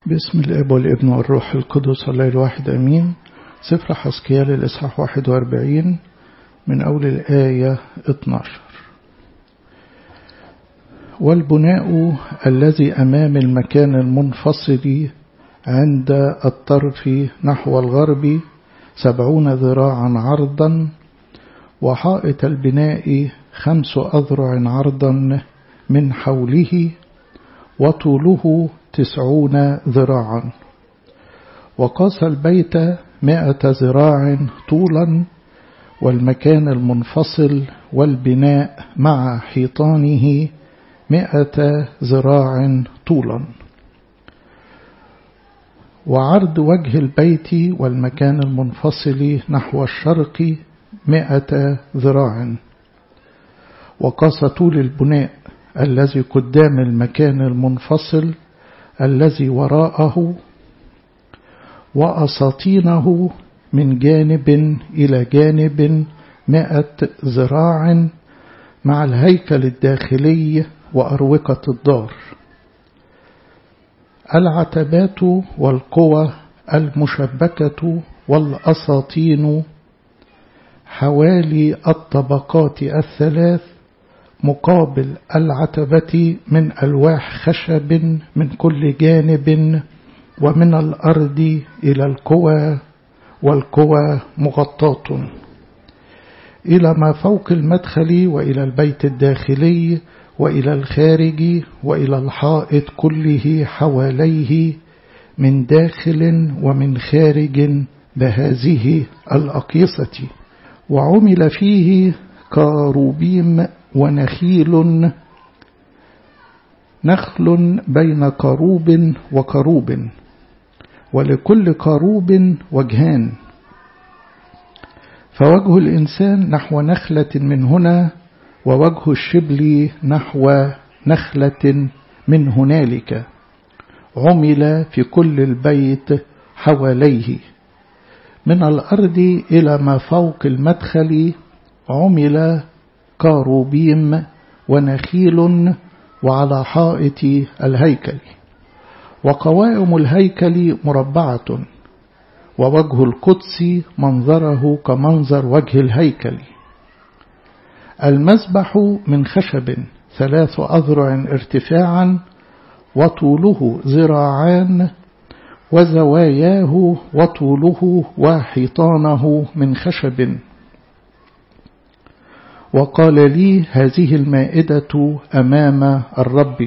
باسم الاب والابن والروح القدس الله الواحد امين سفر حسكيال الاصحاح 41 من اول الايه 12 والبناء الذي امام المكان المنفصل عند الطرف نحو الغرب سبعون ذراعا عرضا وحائط البناء خمس أذرع عرضا من حوله وطوله تسعون ذراعا وقاس البيت مائة ذراع طولا والمكان المنفصل والبناء مع حيطانه مائة ذراع طولا وعرض وجه البيت والمكان المنفصل نحو الشرق مائة ذراع وقاس طول البناء الذي قدام المكان المنفصل الذي وراءه وأساطينه من جانب إلى جانب مائة ذراع مع الهيكل الداخلي وأروقة الدار العتبات والقوى المشبكة والأساطين حوالي الطبقات الثلاث مقابل العتبة من ألواح خشب من كل جانب ومن الأرض إلى القوى والقوى مغطاة إلى ما فوق المدخل وإلى البيت الداخلي وإلى الخارج وإلى الحائط كله حواليه من داخل ومن خارج بهذه الأقيصة وعمل فيه كاروبيم ونخيل نخل بين كروب وكروب ولكل كروب وجهان فوجه الإنسان نحو نخلة من هنا ووجه الشبل نحو نخلة من هنالك عمل في كل البيت حواليه من الأرض إلى ما فوق المدخل عمل كاروبيم ونخيل وعلى حائط الهيكل وقوائم الهيكل مربعة ووجه القدس منظره كمنظر وجه الهيكل المسبح من خشب ثلاث أذرع ارتفاعا وطوله ذراعان وزواياه وطوله وحيطانه من خشب وقال لي هذه المائدة أمام الرب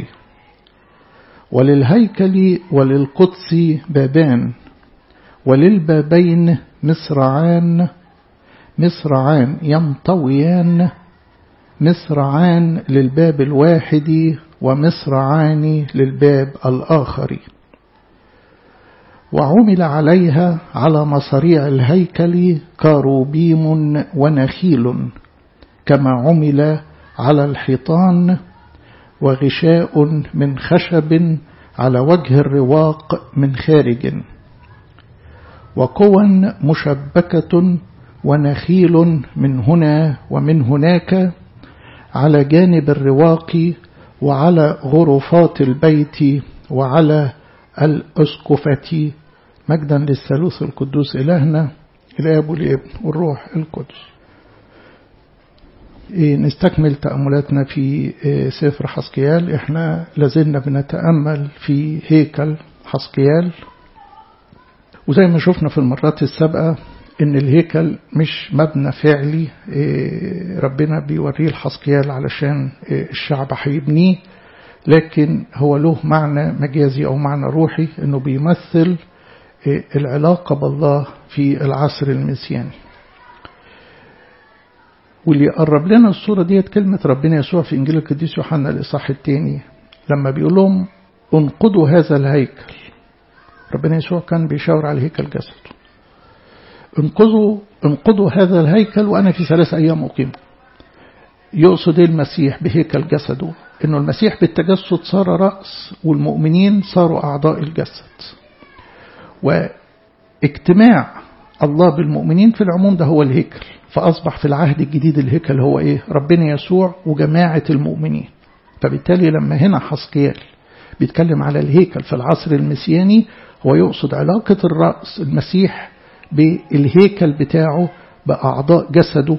وللهيكل وللقدس بابان وللبابين مصرعان مصرعان ينطويان مصرعان للباب الواحد ومصرعان للباب الآخر وعمل عليها على مصاريع الهيكل كاروبيم ونخيل كما عمل على الحيطان وغشاء من خشب على وجه الرواق من خارج وقوى مشبكة ونخيل من هنا ومن هناك على جانب الرواق وعلى غرفات البيت وعلى الأسقفة مجدا للثالوث القدوس إلهنا الآب والابن والروح القدس نستكمل تأملاتنا في سفر حسكيال احنا لازلنا بنتأمل في هيكل حسكيال وزي ما شفنا في المرات السابقة ان الهيكل مش مبنى فعلي ربنا بيوريه الحسكيال علشان الشعب هيبنيه لكن هو له معنى مجازي او معنى روحي انه بيمثل العلاقة بالله في العصر المسياني واللي قرب لنا الصورة ديت كلمة ربنا يسوع في إنجيل القديس يوحنا الإصحاح الثاني لما بيقول لهم انقضوا هذا الهيكل ربنا يسوع كان بيشاور على هيكل جسده انقضوا انقضوا هذا الهيكل وأنا في ثلاث أيام أقيم يقصد المسيح بهيكل جسده إنه المسيح بالتجسد صار رأس والمؤمنين صاروا أعضاء الجسد واجتماع الله بالمؤمنين في العموم ده هو الهيكل فأصبح في العهد الجديد الهيكل هو إيه ربنا يسوع وجماعة المؤمنين فبالتالي لما هنا حسقيال بيتكلم على الهيكل في العصر المسياني هو يقصد علاقة الرأس المسيح بالهيكل بتاعه بأعضاء جسده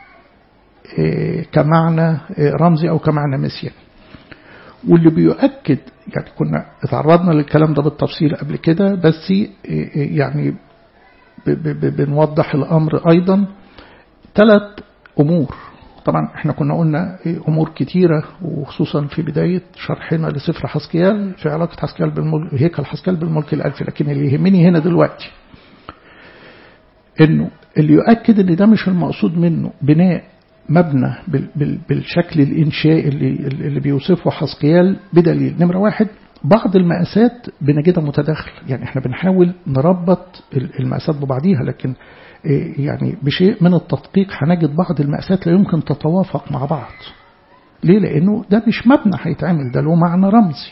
كمعنى رمزي أو كمعنى مسياني واللي بيؤكد يعني كنا اتعرضنا للكلام ده بالتفصيل قبل كده بس يعني بنوضح الأمر أيضا ثلاث أمور طبعا احنا كنا قلنا أمور كتيرة وخصوصا في بداية شرحنا لسفر حسكيال في علاقة حسكيال بالملك هيكل حسكيال بالملك الألفي لكن اللي يهمني هنا دلوقتي انه اللي يؤكد ان ده مش المقصود منه بناء مبنى بالشكل الإنشائي اللي, اللي بيوصفه حسقيال بدليل نمرة واحد بعض المقاسات بنجدها متداخل يعني احنا بنحاول نربط المقاسات ببعضيها لكن يعني بشيء من التدقيق هنجد بعض المقاسات لا يمكن تتوافق مع بعض ليه لأنه ده مش مبنى هيتعمل ده له معنى رمزي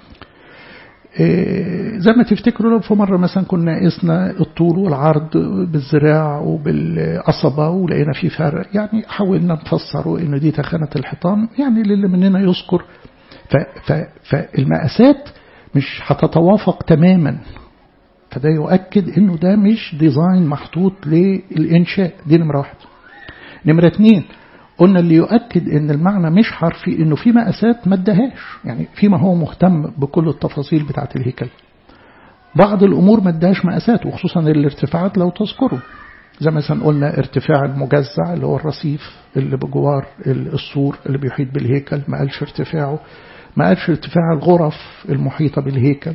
زي ما تفتكروا لو في مرة مثلا كنا قسنا الطول والعرض بالذراع وبالقصبة ولقينا فيه فرق يعني حاولنا نفسره إنه دي تخانة الحيطان يعني اللي مننا يذكر فالمقاسات مش هتتوافق تماما فده يؤكد إنه ده مش ديزاين محطوط للإنشاء دي نمرة واحد نمرة اتنين قلنا اللي يؤكد ان المعنى مش حرفي انه في مقاسات ما ادهاش يعني فيما هو مهتم بكل التفاصيل بتاعه الهيكل بعض الامور ما ادهاش مقاسات وخصوصا الارتفاعات لو تذكروا زي مثلا قلنا ارتفاع المجزع اللي هو الرصيف اللي بجوار السور اللي بيحيط بالهيكل ما قالش ارتفاعه ما قالش ارتفاع الغرف المحيطة بالهيكل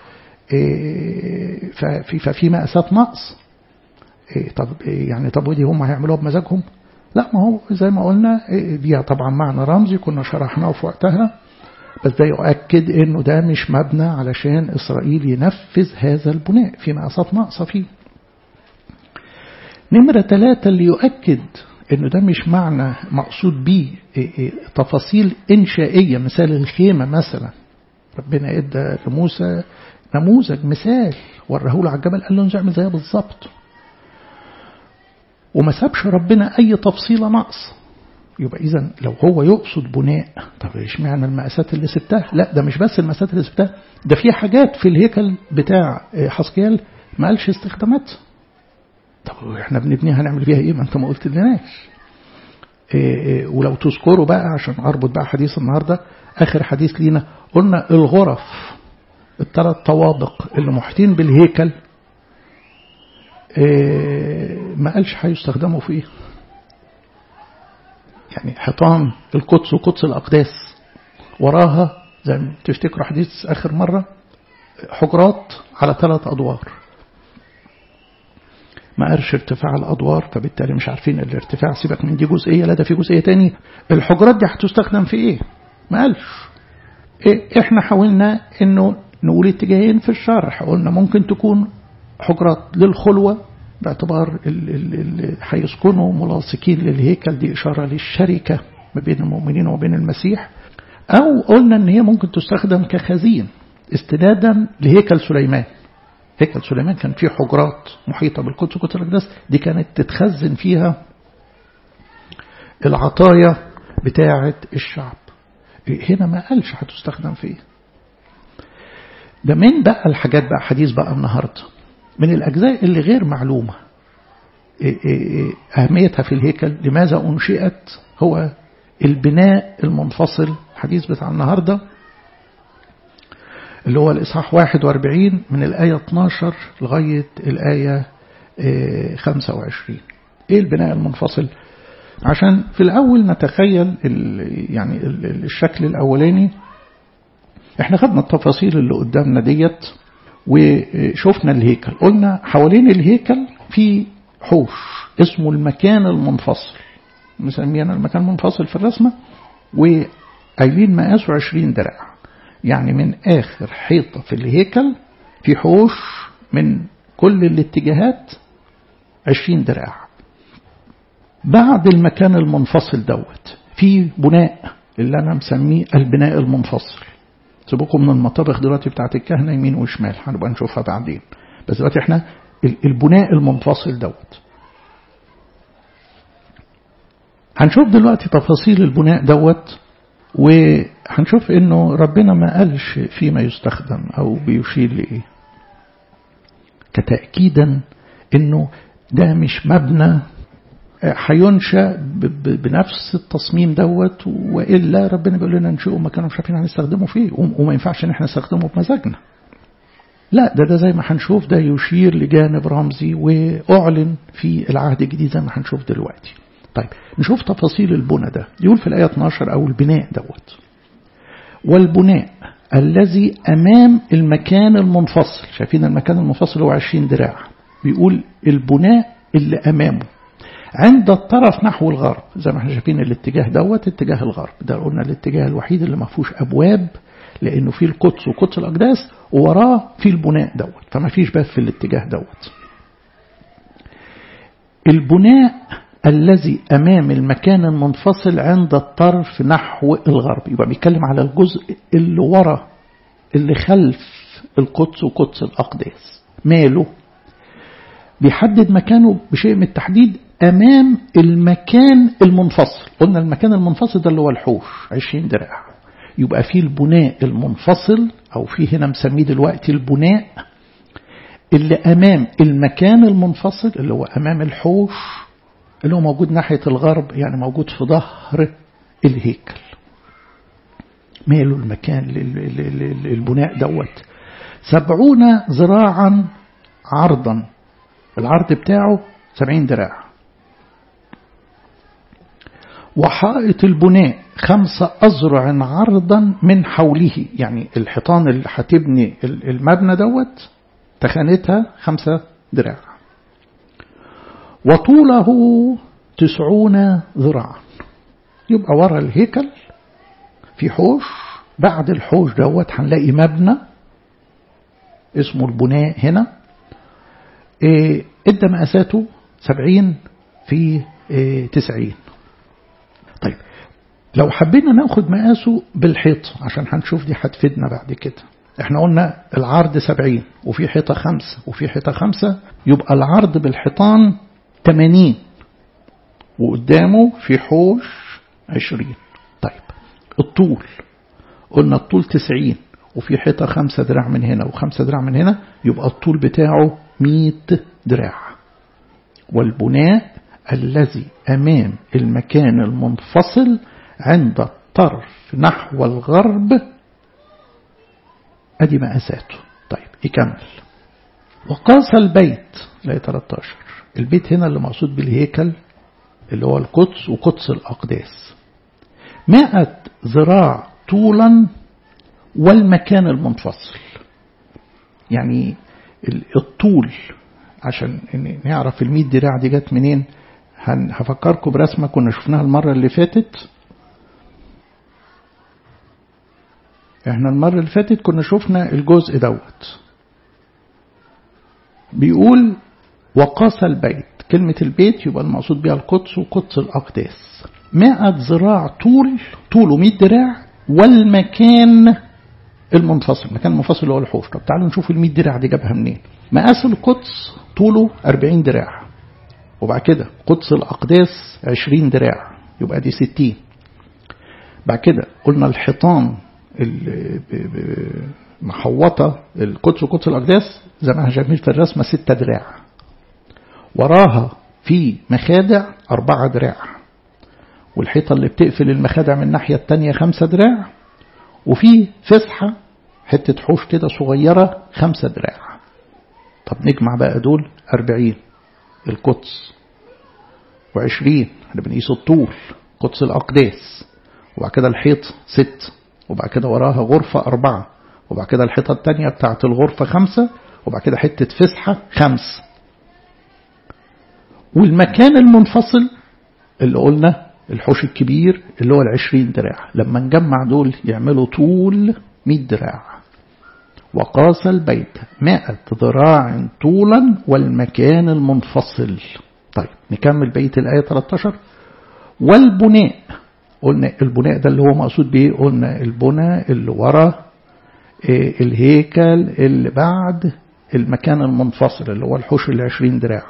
ففي ففي مقاسات نقص طب يعني طب ودي هم هيعملوها بمزاجهم لا ما هو زي ما قلنا دي طبعا معنى رمزي كنا شرحناه في وقتها بس ده يؤكد انه ده مش مبنى علشان اسرائيل ينفذ هذا البناء في مقاسات ناقصه فيه نمرة ثلاثة اللي يؤكد انه ده مش معنى مقصود بيه تفاصيل انشائية مثال الخيمة مثلا ربنا ادى لموسى نموذج مثال وراه له على الجبل قال له نعمل زيها بالظبط وما سابش ربنا أي تفصيلة نقص يبقى إذا لو هو يقصد بناء طب إيش معنى المقاسات اللي سبتها لا ده مش بس المقاسات اللي سبتها ده في حاجات في الهيكل بتاع حسكيال ما قالش استخدامات طب احنا بنبنيها هنعمل فيها ايه ما انت ما قلت لناش إيه إيه ولو تذكروا بقى عشان اربط بقى حديث النهارده اخر حديث لينا قلنا الغرف الثلاث طوابق اللي محيطين بالهيكل ما قالش هيستخدموا في ايه يعني حيطان القدس وقدس الأقداس وراها زي ما تفتكروا حديث آخر مرة حجرات على ثلاث أدوار ما قالش ارتفاع الأدوار فبالتالي مش عارفين الارتفاع سيبك من دي جزئية لا ده في جزئية تاني الحجرات دي هتستخدم في ايه ما قالش إيه احنا حاولنا انه نقول اتجاهين في الشرح قلنا ممكن تكون حجرات للخلوة باعتبار اللي هيسكنوا ملاصقين للهيكل دي إشارة للشركة ما بين المؤمنين وبين المسيح أو قلنا أن هي ممكن تستخدم كخزين استنادا لهيكل سليمان هيكل سليمان كان فيه حجرات محيطة بالقدس وقدس الأقداس دي كانت تتخزن فيها العطايا بتاعة الشعب هنا ما قالش هتستخدم فيه ده من بقى الحاجات بقى حديث بقى النهارده من الأجزاء اللي غير معلومة أهميتها في الهيكل لماذا أنشئت هو البناء المنفصل حديث بتاع النهاردة اللي هو الإصحاح 41 من الآية 12 لغاية الآية 25 إيه البناء المنفصل عشان في الأول نتخيل يعني الشكل الأولاني احنا خدنا التفاصيل اللي قدامنا ديت وشفنا الهيكل قلنا حوالين الهيكل في حوش اسمه المكان المنفصل مسمينا المكان المنفصل في الرسمة وقايلين مقاسه 20 دراع يعني من آخر حيطة في الهيكل في حوش من كل الاتجاهات 20 دراع بعد المكان المنفصل دوت في بناء اللي أنا مسميه البناء المنفصل سيبوكم من المطابخ دلوقتي بتاعت الكهنة يمين وشمال هنبقى نشوفها بعدين بس دلوقتي احنا البناء المنفصل دوت هنشوف دلوقتي تفاصيل البناء دوت وهنشوف انه ربنا ما قالش فيما يستخدم او بيشير لايه كتأكيدا انه ده مش مبنى هينشأ بنفس التصميم دوت والا ربنا بيقول لنا انشئوا مكانه مش عارفين هنستخدمه فيه وما ينفعش ان احنا نستخدمه بمزاجنا لا ده ده زي ما هنشوف ده يشير لجانب رمزي واعلن في العهد الجديد زي ما هنشوف دلوقتي طيب نشوف تفاصيل البنى ده يقول في الآية 12 أو البناء دوت والبناء الذي أمام المكان المنفصل شايفين المكان المنفصل هو 20 دراع بيقول البناء اللي أمامه عند الطرف نحو الغرب زي ما احنا شايفين الاتجاه دوت اتجاه الغرب ده قلنا الاتجاه الوحيد اللي ما فيهوش أبواب لأنه فيه القدس وقدس الأقداس ووراه في البناء دوت فما فيش باب في الاتجاه دوت البناء الذي أمام المكان المنفصل عند الطرف نحو الغرب يبقى بيتكلم على الجزء اللي ورا اللي خلف القدس وقدس الأقداس ماله بيحدد مكانه بشيء من التحديد أمام المكان المنفصل قلنا المكان المنفصل ده اللي هو الحوش 20 دراع يبقى فيه البناء المنفصل أو فيه هنا مسميه دلوقتي البناء اللي أمام المكان المنفصل اللي هو أمام الحوش اللي هو موجود ناحية الغرب يعني موجود في ظهر الهيكل ماله المكان للبناء دوت سبعون ذراعا عرضا العرض بتاعه سبعين دراع وحائط البناء خمسة أذرع عرضا من حوله يعني الحيطان اللي هتبني المبنى دوت تخانتها خمسة دراع وطوله تسعون ذراعا يبقى ورا الهيكل في حوش بعد الحوش دوت هنلاقي مبنى اسمه البناء هنا إيه ادى مقاساته سبعين في إيه تسعين طيب لو حبينا ناخد مقاسه بالحيط عشان هنشوف دي هتفيدنا بعد كده احنا قلنا العرض سبعين وفي حيطة خمسة وفي حيطة خمسة يبقى العرض بالحيطان 80 وقدامه في حوش 20 طيب الطول قلنا الطول 90 وفي حيطة خمسة دراع من هنا وخمسة دراع من هنا يبقى الطول بتاعه 100 دراع والبناء الذي أمام المكان المنفصل عند الطرف نحو الغرب أدي مقاساته طيب يكمل وقاس البيت لا 13 البيت هنا اللي مقصود بالهيكل اللي هو القدس وقدس الأقداس مائة ذراع طولا والمكان المنفصل يعني الطول عشان نعرف المية دراع دي جت منين هفكركم برسمة كنا شفناها المرة اللي فاتت احنا المرة اللي فاتت كنا شفنا الجزء دوت بيقول وقاس البيت كلمة البيت يبقى المقصود بها القدس وقدس الأقداس مائة ذراع طول طوله 100 دراع والمكان المنفصل المكان المنفصل هو الحوش طب تعالوا نشوف ال 100 دراع دي جابها منين مقاس القدس طوله 40 دراع وبعد كده قدس الأقداس 20 دراع يبقى دي 60 بعد كده قلنا الحيطان محوطة القدس وقدس الأقداس زي ما شايفين في الرسمة 6 دراع وراها في مخادع أربعة دراع والحيطة اللي بتقفل المخادع من الناحية التانية خمسة دراع وفي فسحة حتة حوش كده صغيرة خمسة دراع طب نجمع بقى دول أربعين القدس وعشرين احنا بنقيس الطول قدس الأقداس وبعد كده الحيط ست وبعد كده وراها غرفة أربعة وبعد كده الحيطة التانية بتاعت الغرفة خمسة وبعد كده حتة فسحة خمس والمكان المنفصل اللي قلنا الحوش الكبير اللي هو العشرين دراع لما نجمع دول يعملوا طول مئة دراع وقاس البيت مائة ذراع طولا والمكان المنفصل طيب نكمل بيت الآية 13 والبناء قلنا البناء ده اللي هو مقصود بيه قلنا البناء اللي ورا الهيكل اللي بعد المكان المنفصل اللي هو الحوش العشرين دراع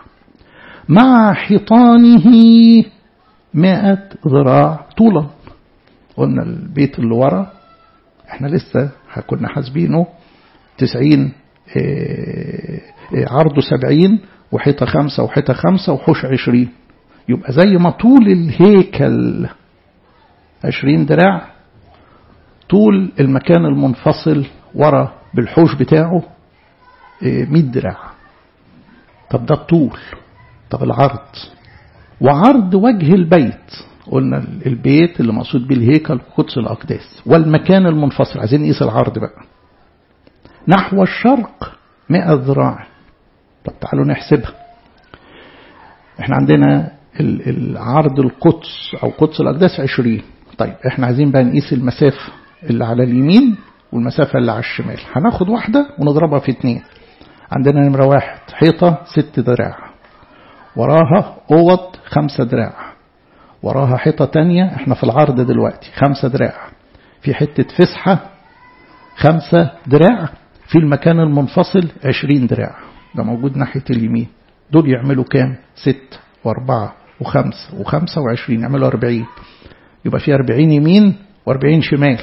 مع حيطانه مائة ذراع طولا قلنا البيت اللي ورا احنا لسه كنا حاسبينه 90 اه عرضه 70 وحيطة خمسة وحيطة خمسة وحوش 20 يبقى زي ما طول الهيكل 20 دراع طول المكان المنفصل ورا بالحوش بتاعه اه 100 دراع طب ده الطول طب العرض وعرض وجه البيت قلنا البيت اللي مقصود به الهيكل قدس الأقداس والمكان المنفصل عايزين نقيس العرض بقى نحو الشرق 100 ذراع طب تعالوا نحسبها احنا عندنا العرض القدس أو قدس الأقداس 20 طيب احنا عايزين بقى نقيس المسافة اللي على اليمين والمسافة اللي على الشمال هناخد واحدة ونضربها في اتنين عندنا نمرة واحد حيطة ست دراع وراها أوض خمسة دراع وراها حيطة تانية احنا في العرض دلوقتي خمسة دراع في حتة فسحة خمسة دراع في المكان المنفصل عشرين دراع ده موجود ناحية اليمين دول يعملوا كام ست واربعة وخمسة وخمسة وعشرين يعملوا أربعين يبقى في أربعين يمين وأربعين شمال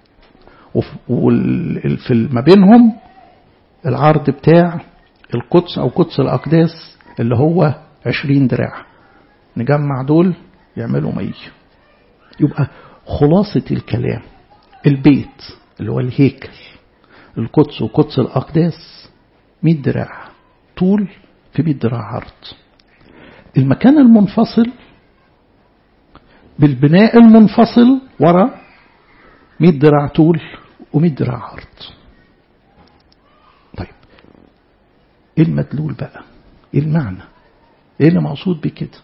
وفي ما بينهم العرض بتاع القدس أو قدس الأقداس اللي هو عشرين دراع نجمع دول يعملوا مية يبقى خلاصة الكلام البيت اللي هو الهيكل القدس وقدس الأقداس 100 دراع طول في 100 دراع عرض المكان المنفصل بالبناء المنفصل ورا 100 دراع طول و100 دراع عرض طيب ايه المدلول بقى ايه المعنى ايه اللي مقصود بكده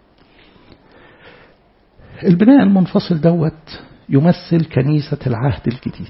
البناء المنفصل دوت يمثل كنيسة العهد الجديد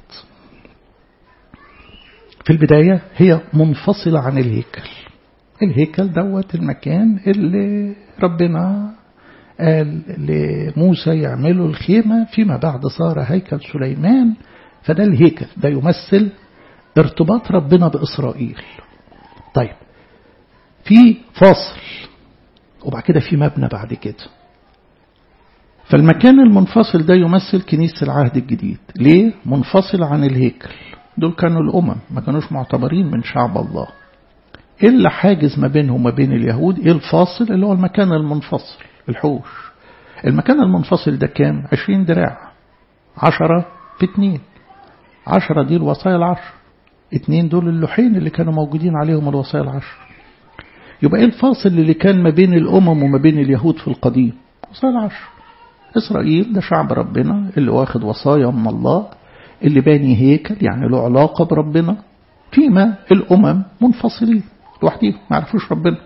في البداية هي منفصلة عن الهيكل الهيكل دوت المكان اللي ربنا قال لموسى يعملوا الخيمة فيما بعد صار هيكل سليمان فده الهيكل ده يمثل ارتباط ربنا بإسرائيل طيب في فاصل وبعد كده في مبنى بعد كده فالمكان المنفصل ده يمثل كنيسة العهد الجديد ليه؟ منفصل عن الهيكل دول كانوا الأمم ما كانوش معتبرين من شعب الله إيه اللي حاجز ما بينهم وما بين اليهود إيه الفاصل اللي هو المكان المنفصل الحوش المكان المنفصل ده كام عشرين دراع عشرة في اتنين عشرة دي الوصايا العشر اتنين دول اللوحين اللي كانوا موجودين عليهم الوصايا العشر يبقى ايه الفاصل اللي كان ما بين الأمم وما بين اليهود في القديم وصايا العشر إسرائيل ده شعب ربنا اللي واخد وصايا من الله اللي باني هيكل يعني له علاقة بربنا فيما الأمم منفصلين لوحديهم ما يعرفوش ربنا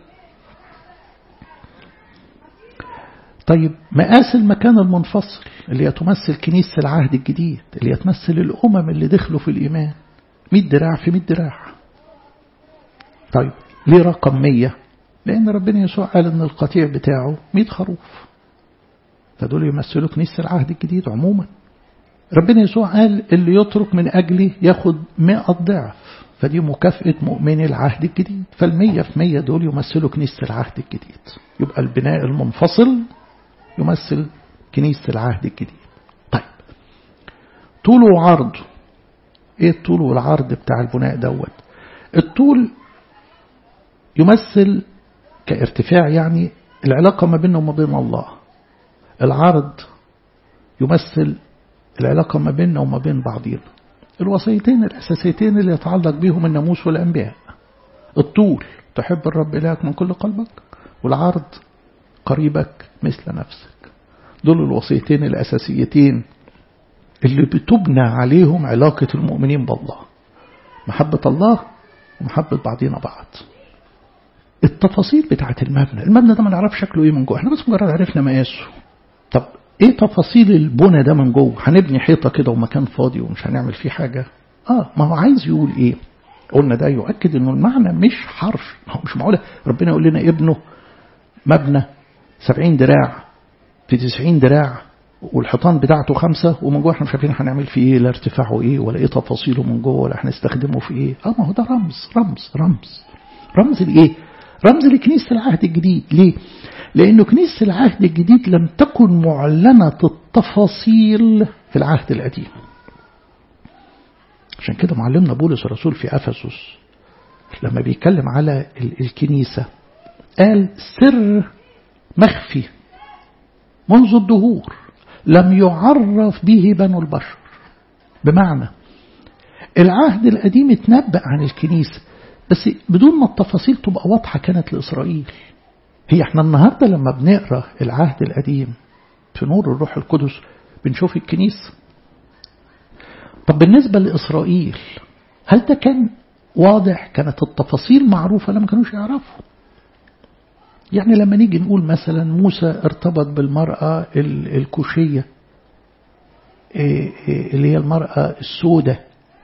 طيب مقاس المكان المنفصل اللي هي تمثل كنيسة العهد الجديد اللي هي تمثل الأمم اللي دخلوا في الإيمان 100 دراع في 100 دراع طيب ليه رقم 100 لأن ربنا يسوع قال إن القطيع بتاعه 100 خروف فدول يمثلوا كنيسة العهد الجديد عموما ربنا يسوع قال اللي يترك من أجلي ياخد 100 ضعف فدي مكافأة مؤمني العهد الجديد فالمية في مية دول يمثلوا كنيسة العهد الجديد يبقى البناء المنفصل يمثل كنيسة العهد الجديد طيب طوله وعرضه ايه الطول والعرض بتاع البناء دوت الطول يمثل كارتفاع يعني العلاقة ما بينه وما بين الله العرض يمثل العلاقة ما بيننا وما بين بعضينا الوصيتين الأساسيتين اللي يتعلق بهم الناموس والأنبياء الطول تحب الرب إلهك من كل قلبك والعرض قريبك مثل نفسك دول الوصيتين الأساسيتين اللي بتبنى عليهم علاقة المؤمنين بالله محبة الله ومحبة بعضنا بعض التفاصيل بتاعت المبنى المبنى ده ما نعرف شكله ايه من جوه احنا بس مجرد عرفنا مقاسه طب ايه تفاصيل البنى ده من جوه هنبني حيطه كده ومكان فاضي ومش هنعمل فيه حاجه اه ما هو عايز يقول ايه قلنا ده يؤكد انه المعنى مش حرف ما هو مش معقوله ربنا يقول لنا ابنه مبنى 70 دراع في 90 دراع والحيطان بتاعته خمسة ومن جوه احنا مش عارفين هنعمل فيه ايه لا ارتفاعه ايه ولا ايه تفاصيله من جوه ولا هنستخدمه في ايه اه ما هو ده رمز رمز رمز رمز لايه رمز لكنيسة العهد الجديد ليه؟ لأنه كنيسة العهد الجديد لم تكن معلنة التفاصيل في العهد القديم عشان كده معلمنا بولس الرسول في أفسس لما بيتكلم على الكنيسة قال سر مخفي منذ الدهور لم يعرف به بنو البشر بمعنى العهد القديم اتنبأ عن الكنيسة بس بدون ما التفاصيل تبقى واضحة كانت لإسرائيل هي احنا النهاردة لما بنقرأ العهد القديم في نور الروح القدس بنشوف الكنيسة طب بالنسبة لإسرائيل هل ده كان واضح كانت التفاصيل معروفة لما كانوش يعرفوا يعني لما نيجي نقول مثلا موسى ارتبط بالمرأة الكوشية اللي هي المرأة السوداء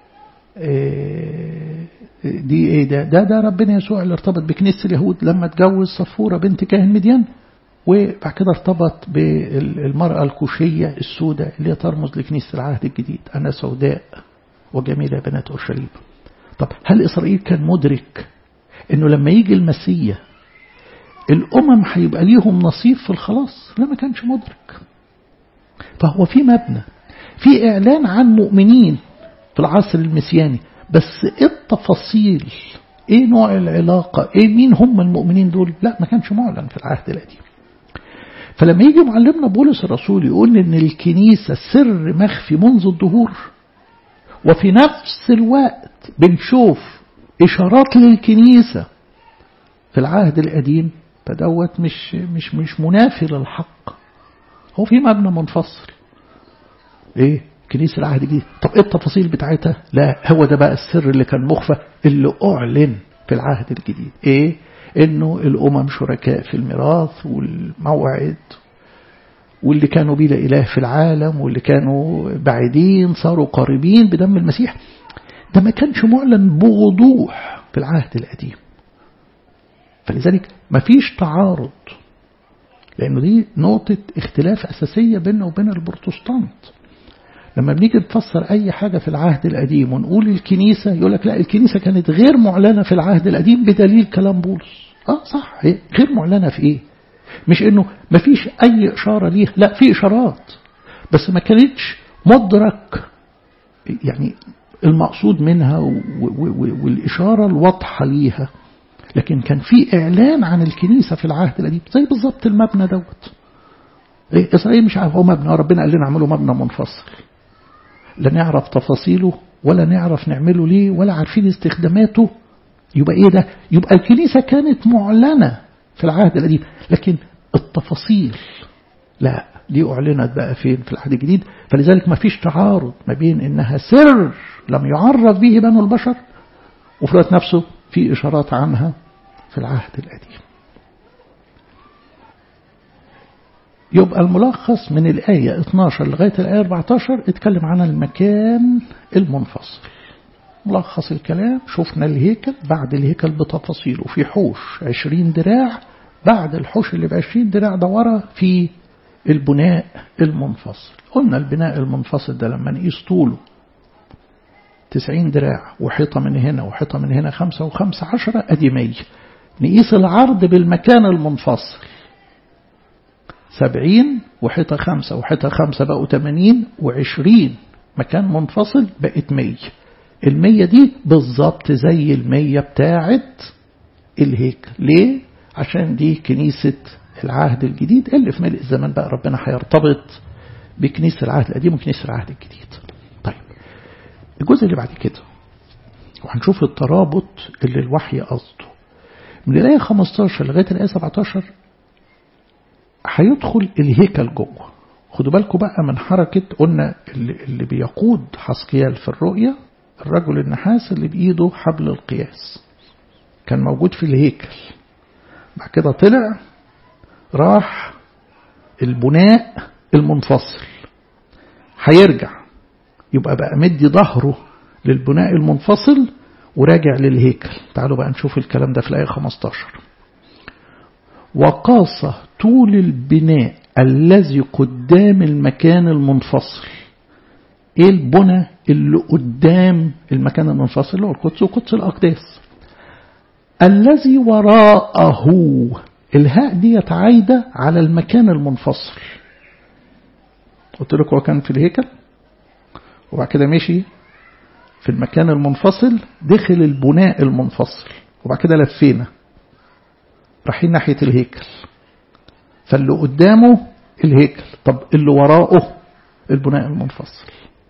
دي ايه ده ده ده ربنا يسوع اللي ارتبط بكنيسة اليهود لما اتجوز صفورة بنت كاهن مديان وبعد كده ارتبط بالمرأة الكوشية السوداء اللي هي ترمز لكنيسة العهد الجديد أنا سوداء وجميلة بنات أورشليم طب هل إسرائيل كان مدرك إنه لما يجي المسيح الأمم هيبقى ليهم نصيب في الخلاص لا ما كانش مدرك فهو في مبنى في إعلان عن مؤمنين في العصر المسياني بس إيه التفاصيل ايه نوع العلاقة ايه مين هم المؤمنين دول لا ما كانش معلن في العهد القديم فلما يجي معلمنا بولس الرسول يقول ان الكنيسة سر مخفي منذ الظهور وفي نفس الوقت بنشوف اشارات للكنيسة في العهد القديم فدوت مش مش مش منافي للحق هو في مبنى منفصل ايه كنيسة العهد الجديد طب ايه التفاصيل بتاعتها لا هو ده بقى السر اللي كان مخفى اللي اعلن في العهد الجديد ايه انه الامم شركاء في الميراث والموعد واللي كانوا بلا اله في العالم واللي كانوا بعيدين صاروا قريبين بدم المسيح ده ما كانش معلن بوضوح في العهد القديم فلذلك ما فيش تعارض لأنه دي نقطة اختلاف أساسية بيننا وبين البروتستانت لما بنيجي نفسر أي حاجة في العهد القديم ونقول الكنيسة يقول لك لا الكنيسة كانت غير معلنة في العهد القديم بدليل كلام بولس اه صح هي غير معلنة في ايه مش انه ما فيش اي اشارة ليها لا في اشارات بس ما كانتش مدرك يعني المقصود منها والإشارة الواضحة ليها لكن كان في إعلان عن الكنيسة في العهد القديم زي بالظبط المبنى دوت إيه إسرائيل مش عارف هو مبنى ربنا قال لنا اعملوا مبنى منفصل لا نعرف تفاصيله ولا نعرف نعمله ليه ولا عارفين استخداماته يبقى ايه ده يبقى الكنيسة كانت معلنة في العهد القديم لكن التفاصيل لا دي أعلنت بقى فين في العهد الجديد فلذلك ما فيش تعارض ما بين إنها سر لم يعرف به بنو البشر وفي الوقت نفسه في إشارات عنها في العهد القديم يبقى الملخص من الآية 12 لغاية الآية 14 اتكلم عن المكان المنفصل ملخص الكلام شفنا الهيكل بعد الهيكل بتفاصيله في حوش 20 دراع بعد الحوش اللي ب 20 دراع ده ورا في البناء المنفصل قلنا البناء المنفصل ده لما نقيس طوله 90 دراع وحيطة من هنا وحيطة من هنا خمسة وخمسة عشرة أدي مية نقيس العرض بالمكان المنفصل سبعين وحيطة خمسة وحيطة خمسة بقوا تمانين وعشرين مكان منفصل بقت مية المية دي بالظبط زي المية بتاعت الهيكل ليه؟ عشان دي كنيسة العهد الجديد اللي في ملء الزمان بقى ربنا هيرتبط بكنيسة العهد القديم وكنيسة العهد الجديد طيب الجزء اللي بعد كده وهنشوف الترابط اللي الوحي قصده من الآية 15 لغاية الآية 17 هيدخل الهيكل جوه خدوا بالكم بقى من حركة قلنا اللي, اللي بيقود حسقيال في الرؤية الرجل النحاس اللي بإيده حبل القياس كان موجود في الهيكل بعد كده طلع راح البناء المنفصل هيرجع يبقى بقى مدي ظهره للبناء المنفصل وراجع للهيكل تعالوا بقى نشوف الكلام ده في الآية 15 وقاس طول البناء الذي قدام المكان المنفصل ايه البنى اللي قدام المكان المنفصل هو القدس وقدس الأقداس الذي وراءه الهاء دي عايدة على المكان المنفصل قلت لكم هو كان في الهيكل وبعد كده مشي في المكان المنفصل دخل البناء المنفصل وبعد كده لفينا رايحين ناحية الهيكل فاللي قدامه الهيكل طب اللي وراءه البناء المنفصل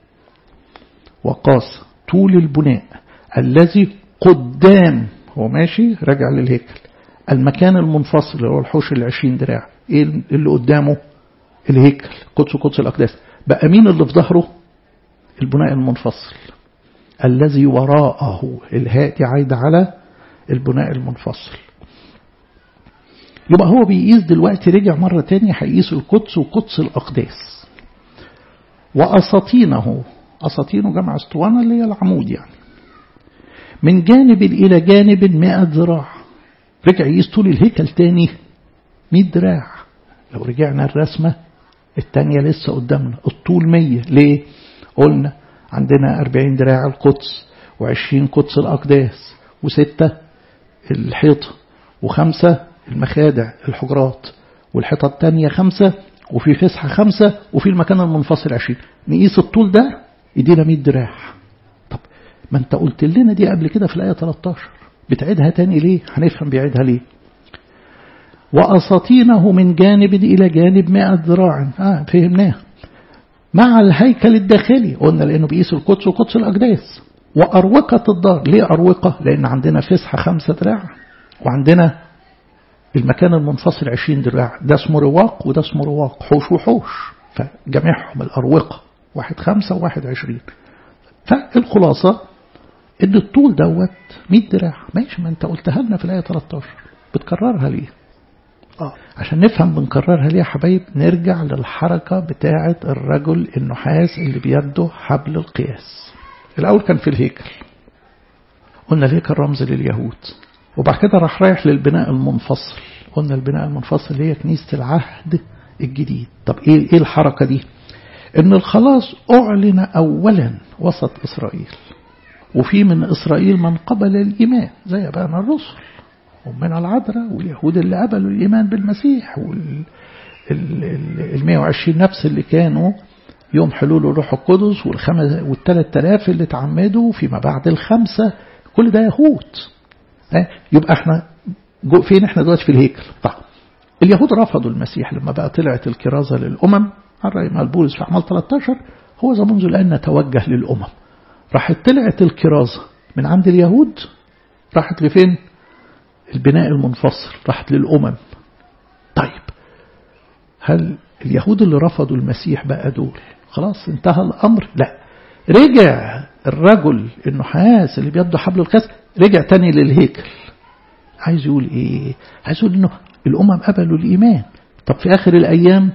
وقاس طول البناء الذي قدام هو ماشي راجع للهيكل المكان المنفصل اللي هو الحوش العشرين دراع ايه اللي قدامه الهيكل قدس قدس الأقداس بقى مين اللي في ظهره البناء المنفصل الذي وراءه الهاء دي عايدة على البناء المنفصل يبقى هو بيقيس دلوقتي رجع مرة تانية هيقيس القدس وقدس الأقداس وأساطينه أساطينه جمع اسطوانة اللي هي العمود يعني من جانب إلى جانب 100 ذراع رجع يقيس طول الهيكل تاني 100 دراع لو رجعنا الرسمة التانية لسه قدامنا الطول 100 ليه قلنا عندنا 40 دراع القدس و20 قدس الأقداس وستة الحيطة وخمسة المخادع الحجرات والحيطة التانية خمسة وفي فسحة خمسة وفي المكان المنفصل عشرين نقيس الطول ده يدينا 100 دراع طب ما انت قلت لنا دي قبل كده في الآية 13 بتعيدها تاني ليه هنفهم بيعيدها ليه وأساطينه من جانب إلى جانب 100 ذراع آه فهمناه مع الهيكل الداخلي قلنا لأنه بيقيس القدس وقدس الأقداس وأروقة الدار ليه أروقة لأن عندنا فسحة خمسة دراع وعندنا المكان المنفصل عشرين دراع ده اسمه رواق وده اسمه رواق حوش وحوش فجميعهم الأروقة واحد خمسة وواحد عشرين فالخلاصة ان الطول دوت 100 دراع ماشي ما انت قلتها لنا في الآية 13 بتكررها ليه آه. عشان نفهم بنكررها ليه يا حبايب نرجع للحركة بتاعة الرجل النحاس اللي بيده حبل القياس الأول كان في الهيكل قلنا الهيكل رمز لليهود وبعد كده راح رايح للبناء المنفصل قلنا البناء المنفصل هي كنيسة العهد الجديد طب ايه ايه الحركة دي ان الخلاص اعلن اولا وسط اسرائيل وفي من اسرائيل من قبل الايمان زي ابانا الرسل ومن العذراء واليهود اللي قبلوا الايمان بالمسيح وال ال 120 نفس اللي كانوا يوم حلول الروح القدس والخمس والثلاث آلاف اللي تعمدوا فيما بعد الخمسة كل ده يهود يبقى احنا فين احنا دلوقتي في الهيكل طيب اليهود رفضوا المسيح لما بقى طلعت الكرازة للأمم الرأي مال بولس في أعمال 13 هو ذا منذ الآن نتوجه للأمم راحت طلعت الكرازة من عند اليهود راحت لفين البناء المنفصل راحت للأمم طيب هل اليهود اللي رفضوا المسيح بقى دول خلاص انتهى الأمر لا رجع الرجل النحاس اللي بيده حبل القياس رجع تاني للهيكل عايز يقول ايه عايز يقول انه الامم قبلوا الايمان طب في اخر الايام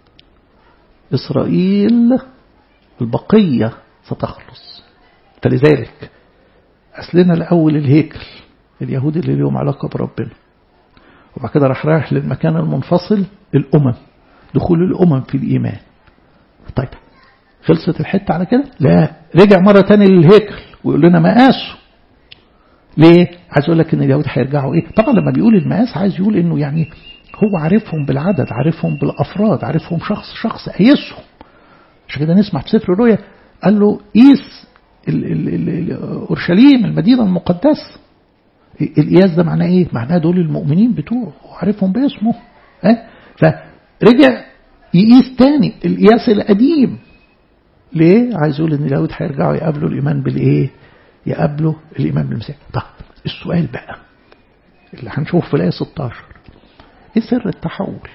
اسرائيل البقية ستخلص فلذلك أسلنا الأول الهيكل اليهود اللي لهم علاقة بربنا وبعد كده راح رايح للمكان المنفصل الأمم دخول الأمم في الإيمان طيب خلصت الحتة على كده لا رجع مرة تاني للهيكل ويقول لنا مقاسه ليه عايز اقول لك ان اليهود هيرجعوا ايه طبعا لما بيقول المقاس عايز يقول انه يعني هو عارفهم بالعدد عارفهم بالافراد عارفهم شخص شخص قيسهم عشان كده نسمع في سفر الرؤيا قال له قيس اورشليم المدينه المقدسه القياس ده معناه ايه معناه دول المؤمنين بتوعه وعارفهم باسمه ها فرجع يقيس تاني القياس القديم ليه عايز يقول ان اليهود هيرجعوا يقابلوا الايمان بالايه يقابلوا الإمام المسيح طب السؤال بقى اللي هنشوفه في الآية 16 إيه سر التحول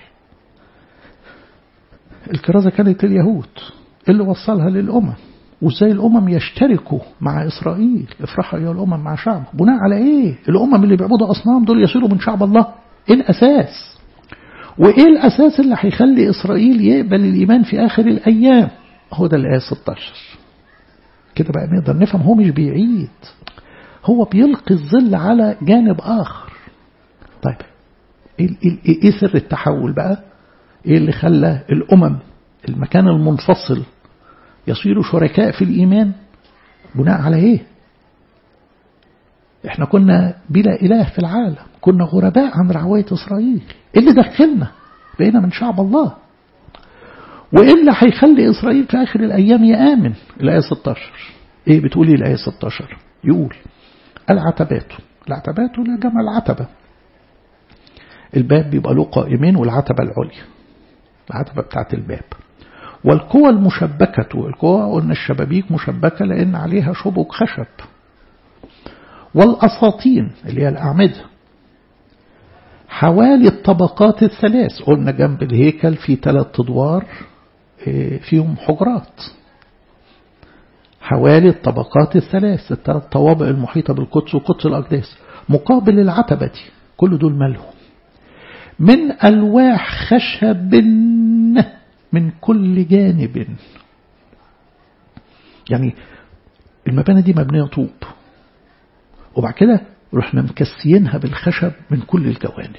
الكرازة كانت اليهود اللي وصلها للأمم وازاي الأمم يشتركوا مع إسرائيل افرحوا يا الأمم مع شعب بناء على إيه الأمم اللي بيعبدوا أصنام دول يصيروا من شعب الله إيه الأساس وإيه الأساس اللي هيخلي إسرائيل يقبل الإيمان في آخر الأيام هو ده الآية 16 كده بقى نقدر نفهم هو مش بيعيد هو بيلقي الظل على جانب آخر طيب ايه سر التحول بقى ايه اللي خلى الأمم المكان المنفصل يصيروا شركاء في الإيمان بناء على ايه احنا كنا بلا إله في العالم كنا غرباء عن رعوية إسرائيل إيه اللي دخلنا بقينا من شعب الله وإيه اللي هيخلي إسرائيل في آخر الأيام يآمن الآية 16 إيه بتقولي الآية 16 يقول العتبات العتبات ولا جمع العتبة الباب بيبقى له قائمين والعتبة العليا العتبة بتاعت الباب والقوى المشبكة القوى قلنا الشبابيك مشبكة لأن عليها شبك خشب والأساطين اللي هي الأعمدة حوالي الطبقات الثلاث قلنا جنب الهيكل في ثلاث أدوار فيهم حجرات حوالي الطبقات الثلاث الثلاث طوابق المحيطة بالقدس وقدس الأقداس مقابل العتبة كل دول مالهم من ألواح خشب من كل جانب يعني المباني دي مبنية طوب وبعد كده رحنا مكسيينها بالخشب من كل الجوانب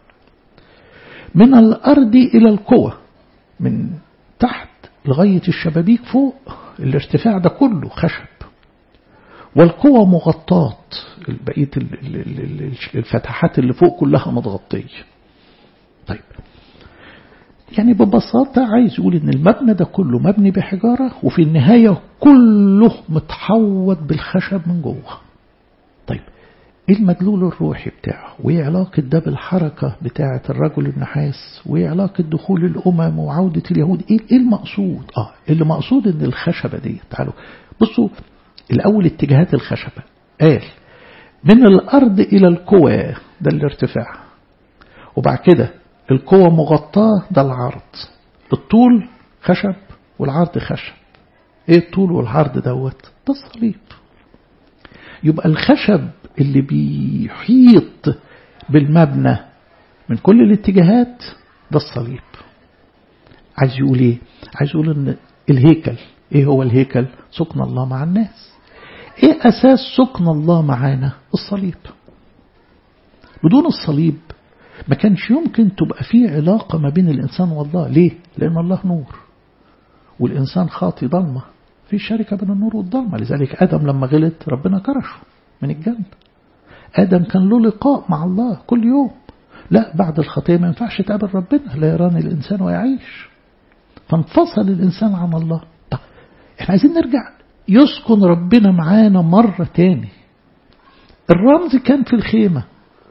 من الأرض إلى القوة من تحت لغاية الشبابيك فوق الارتفاع ده كله خشب والقوة مغطاة بقية الفتحات اللي فوق كلها متغطية طيب يعني ببساطة عايز يقول ان المبنى ده كله مبني بحجارة وفي النهاية كله متحوط بالخشب من جوه طيب ايه المدلول الروحي بتاعه وايه علاقة ده بالحركة بتاعة الرجل النحاس وايه علاقة دخول الامم وعودة اليهود ايه المقصود اه اللي مقصود ان الخشبة دي تعالوا بصوا الاول اتجاهات الخشبة قال من الارض الى القوى ده الارتفاع وبعد كده القوة مغطاة ده العرض الطول خشب والعرض خشب ايه الطول والعرض دوت ده الصليب يبقى الخشب اللي بيحيط بالمبنى من كل الاتجاهات ده الصليب عايز يقول ايه عايز يقول ان الهيكل ايه هو الهيكل سكن الله مع الناس ايه اساس سكن الله معانا الصليب بدون الصليب ما كانش يمكن تبقى فيه علاقة ما بين الإنسان والله ليه؟ لأن الله نور والإنسان خاطي ضلمة في شركة بين النور والضلمة لذلك آدم لما غلط ربنا كرشه من الجنة آدم كان له لقاء مع الله كل يوم لا بعد الخطية ما ينفعش تقابل ربنا لا يراني الإنسان ويعيش فانفصل الإنسان عن الله طب احنا عايزين نرجع يسكن ربنا معانا مرة تاني الرمز كان في الخيمة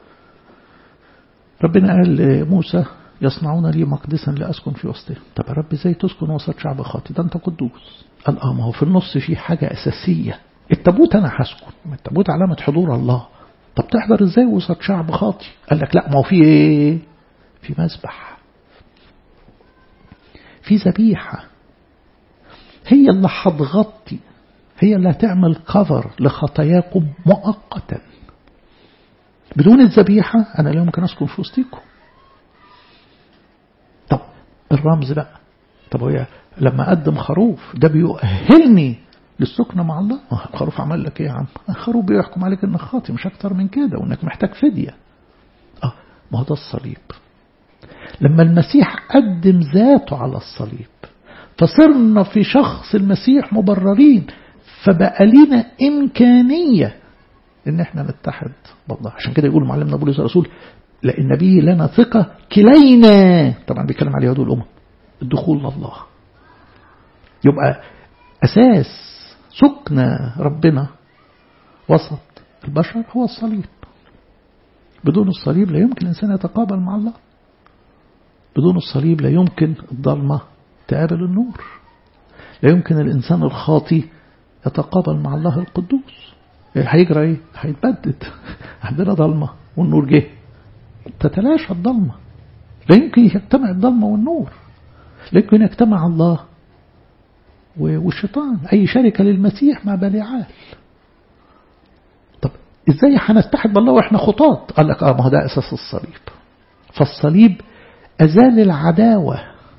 ربنا قال لموسى يصنعون لي مقدسا لأسكن في وسطهم طب يا رب ازاي تسكن وسط شعب خاطي ده انت قدوس قال اه ما هو في النص في حاجة أساسية التابوت أنا هسكن التابوت علامة حضور الله طب تحضر ازاي وسط شعب خاطي قال لك لا ما هو في ايه في مسبح في ذبيحة هي اللي هتغطي هي اللي هتعمل كفر لخطاياكم مؤقتا بدون الذبيحة أنا لا يمكن أسكن في وسطيكم طب الرمز بقى طب هي لما أقدم خروف ده بيؤهلني للسكنة مع الله الخروف عمل لك ايه يا عم الخروف بيحكم عليك انك خاطي مش اكتر من كده وانك محتاج فدية اه ما هو ده الصليب لما المسيح قدم ذاته على الصليب فصرنا في شخص المسيح مبررين فبقى لنا إمكانية إن احنا نتحد بالله عشان كده يقول معلمنا بولس الرسول لأن به لنا ثقة كلينا طبعا بيتكلم على اليهود والأمم الدخول لله يبقى أساس سكن ربنا وسط البشر هو الصليب بدون الصليب لا يمكن الإنسان يتقابل مع الله بدون الصليب لا يمكن الضلمة تقابل النور لا يمكن الإنسان الخاطي يتقابل مع الله القدوس هيجرى ايه هيتبدد عندنا ضلمة والنور جه تتلاشى الضلمة لا يمكن يجتمع الضلمة والنور لا يمكن يجتمع الله والشيطان أي شركة للمسيح مع بليعال طب إزاي هنتحد بالله وإحنا خطاط قال لك آه ما هو ده أساس الصليب فالصليب أزال العداوة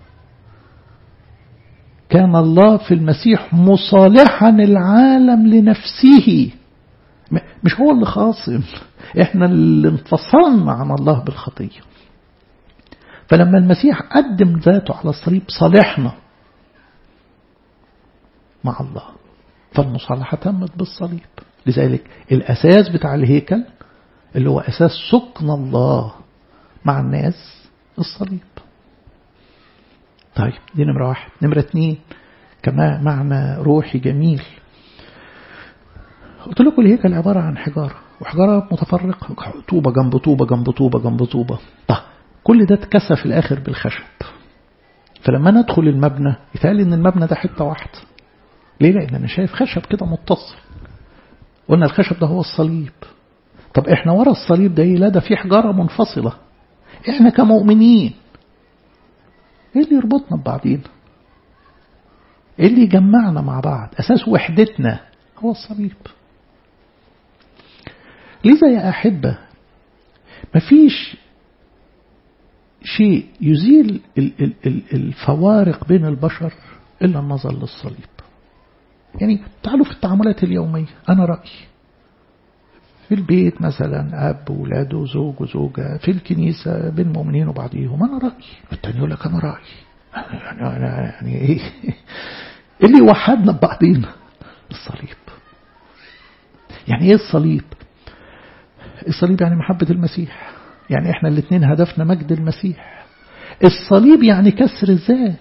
كان الله في المسيح مصالحا العالم لنفسه مش هو اللي خاصم احنا اللي انفصلنا عن الله بالخطية فلما المسيح قدم ذاته على الصليب صالحنا مع الله فالمصالحة تمت بالصليب لذلك الأساس بتاع الهيكل اللي هو أساس سكن الله مع الناس الصليب طيب دي نمرة واحد نمرة اتنين كما معنى روحي جميل قلت لكم الهيكل عبارة عن حجارة وحجارة متفرقة طوبة جنب طوبة جنب طوبة جنب طوبة طيب كل ده اتكسى في الآخر بالخشب فلما ندخل المبنى يتقال إن المبنى ده حتة واحدة ليه لأن أنا شايف خشب كده متصل قلنا الخشب ده هو الصليب طب احنا ورا الصليب ده ايه لا ده في حجارة منفصلة احنا كمؤمنين ايه اللي يربطنا ببعضينا ايه اللي يجمعنا مع بعض اساس وحدتنا هو الصليب لذا يا أحبة مفيش شيء يزيل الفوارق بين البشر إلا النظر للصليب يعني تعالوا في التعاملات اليومية أنا رأيي في البيت مثلا أب وولاده وزوج وزوجة في الكنيسة بين المؤمنين وبعضهم أنا رأيي التاني يقول لك أنا رأيي يعني, أنا يعني إيه اللي يوحدنا ببعضينا الصليب يعني إيه الصليب الصليب يعني محبة المسيح يعني إحنا الاثنين هدفنا مجد المسيح الصليب يعني كسر الذات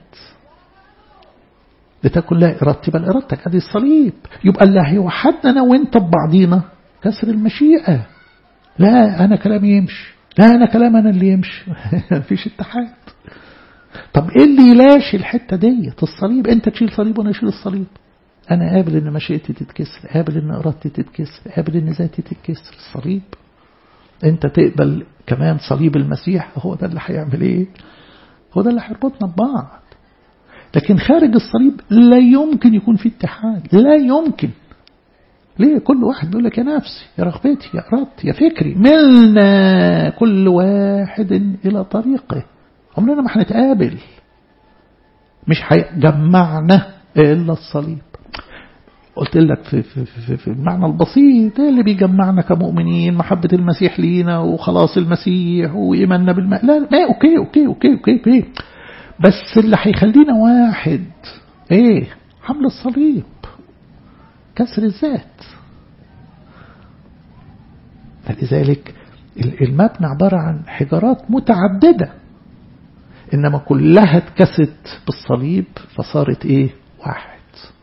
لتكن لا إرادتي بل إرادتك هذه الصليب يبقى اللي هيوحدنا أنا وإنت ببعضينا كسر المشيئة لا أنا كلامي يمشي لا أنا كلام أنا اللي يمشي مفيش اتحاد طب إيه اللي يلاشي الحتة ديت الصليب أنت تشيل صليب وأنا أشيل الصليب أنا قابل إن مشيئتي تتكسر قابل إن إرادتي تتكسر قابل إن ذاتي تتكسر الصليب أنت تقبل كمان صليب المسيح هو ده اللي هيعمل إيه هو ده اللي هيربطنا ببعض لكن خارج الصليب لا يمكن يكون في اتحاد لا يمكن ليه كل واحد بيقول لك يا نفسي يا رغبتي يا إرادتي يا فكري ملنا كل واحد إلى طريقه عمرنا ما هنتقابل مش هيجمعنا إلا الصليب قلت لك في, في, في, في المعنى البسيط اللي بيجمعنا كمؤمنين محبة المسيح لينا وخلاص المسيح وإيماننا بالماء لا ما أوكي أوكي أوكي أوكي, أوكي. بس اللي هيخلينا واحد ايه حمل الصليب كسر الذات فلذلك المبنى عبارة عن حجارات متعددة إنما كلها اتكست بالصليب فصارت إيه واحد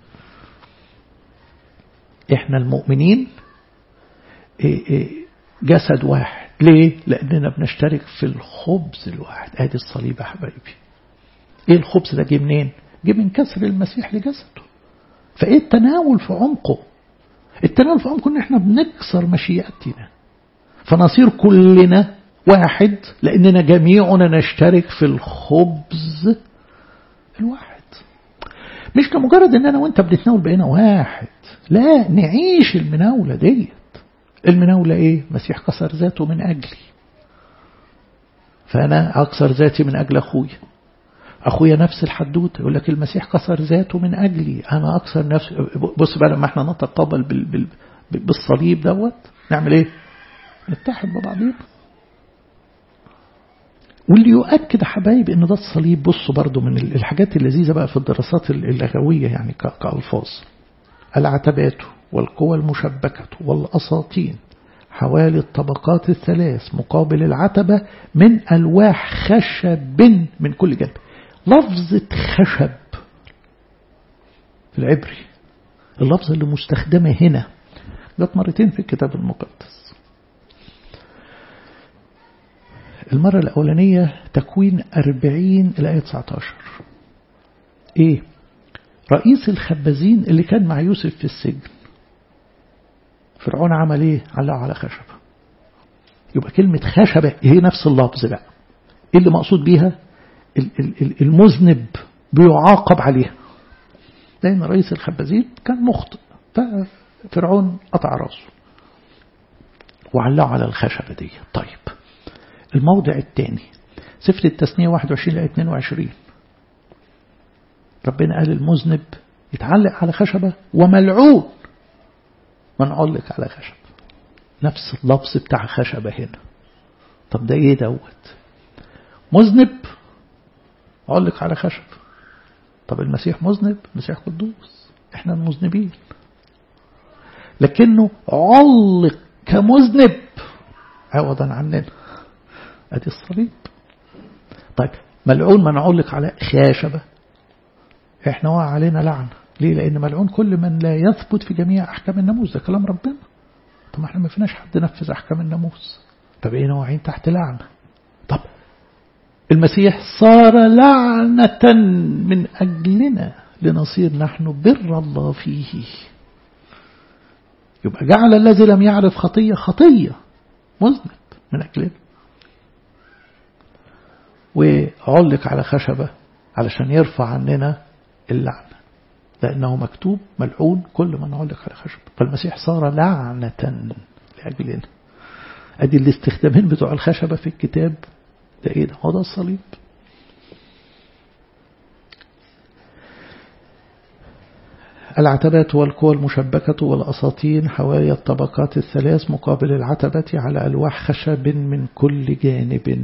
إحنا المؤمنين إيه إيه جسد واحد ليه؟ لأننا بنشترك في الخبز الواحد ادي الصليب يا حبايبي ايه الخبز ده جه منين جه من كسر المسيح لجسده فايه التناول في عمقه التناول في عمقه ان احنا بنكسر مشيئتنا فنصير كلنا واحد لاننا جميعنا نشترك في الخبز الواحد مش كمجرد ان انا وانت بنتناول بقينا واحد لا نعيش المناولة ديت المناولة ايه مسيح كسر ذاته من اجلي فانا اكسر ذاتي من اجل اخويا أخويا نفس الحدوتة يقول لك المسيح كسر ذاته من أجلي أنا أكسر نفسي بص بقى لما احنا نتقابل بال بال بالصليب دوت نعمل ايه نتحد ببعضينا واللي يؤكد حبايب ان ده الصليب بصوا برضو من الحاجات اللذيذة بقى في الدراسات اللغوية يعني كألفاظ العتبات والقوى المشبكة والأساطين حوالي الطبقات الثلاث مقابل العتبة من ألواح خشب من كل جنب لفظة خشب في العبري اللفظة اللي مستخدمة هنا جت مرتين في الكتاب المقدس المرة الأولانية تكوين أربعين الآية 19 إيه رئيس الخبازين اللي كان مع يوسف في السجن فرعون عمل إيه علقه على خشبة يبقى كلمة خشبة هي نفس اللفظ بقى إيه اللي مقصود بيها المذنب بيعاقب عليها لأن رئيس الخبازين كان مخطئ ففرعون قطع راسه وعلقه على الخشبة دي طيب الموضع الثاني سفر التثنية 21 لآية 22 ربنا قال المذنب يتعلق على خشبة وملعون من علق على خشب نفس اللفظ بتاع خشبة هنا طب ده ايه دوت مذنب علق على خشب طب المسيح مذنب المسيح قدوس احنا المذنبين لكنه علق كمذنب عوضا عننا ادي الصليب طيب ملعون من علق على خاشبة احنا وقع علينا لعنة ليه لان ملعون كل من لا يثبت في جميع احكام الناموس ده كلام ربنا طب ما احنا ما فيناش حد نفذ احكام الناموس فبقينا واقعين تحت لعنة طب المسيح صار لعنة من أجلنا لنصير نحن بر الله فيه يبقى جعل الذي لم يعرف خطية خطية مذنب من أجلنا وعلق على خشبة علشان يرفع عننا اللعنة لأنه مكتوب ملعون كل من علق على خشبة فالمسيح صار لعنة لأجلنا أدي الاستخدامين بتوع الخشبة في الكتاب ده إيه ده هو ده الصليب العتبات والقوى المشبكة والأساطين حوايا الطبقات الثلاث مقابل العتبة على ألواح خشب من كل جانب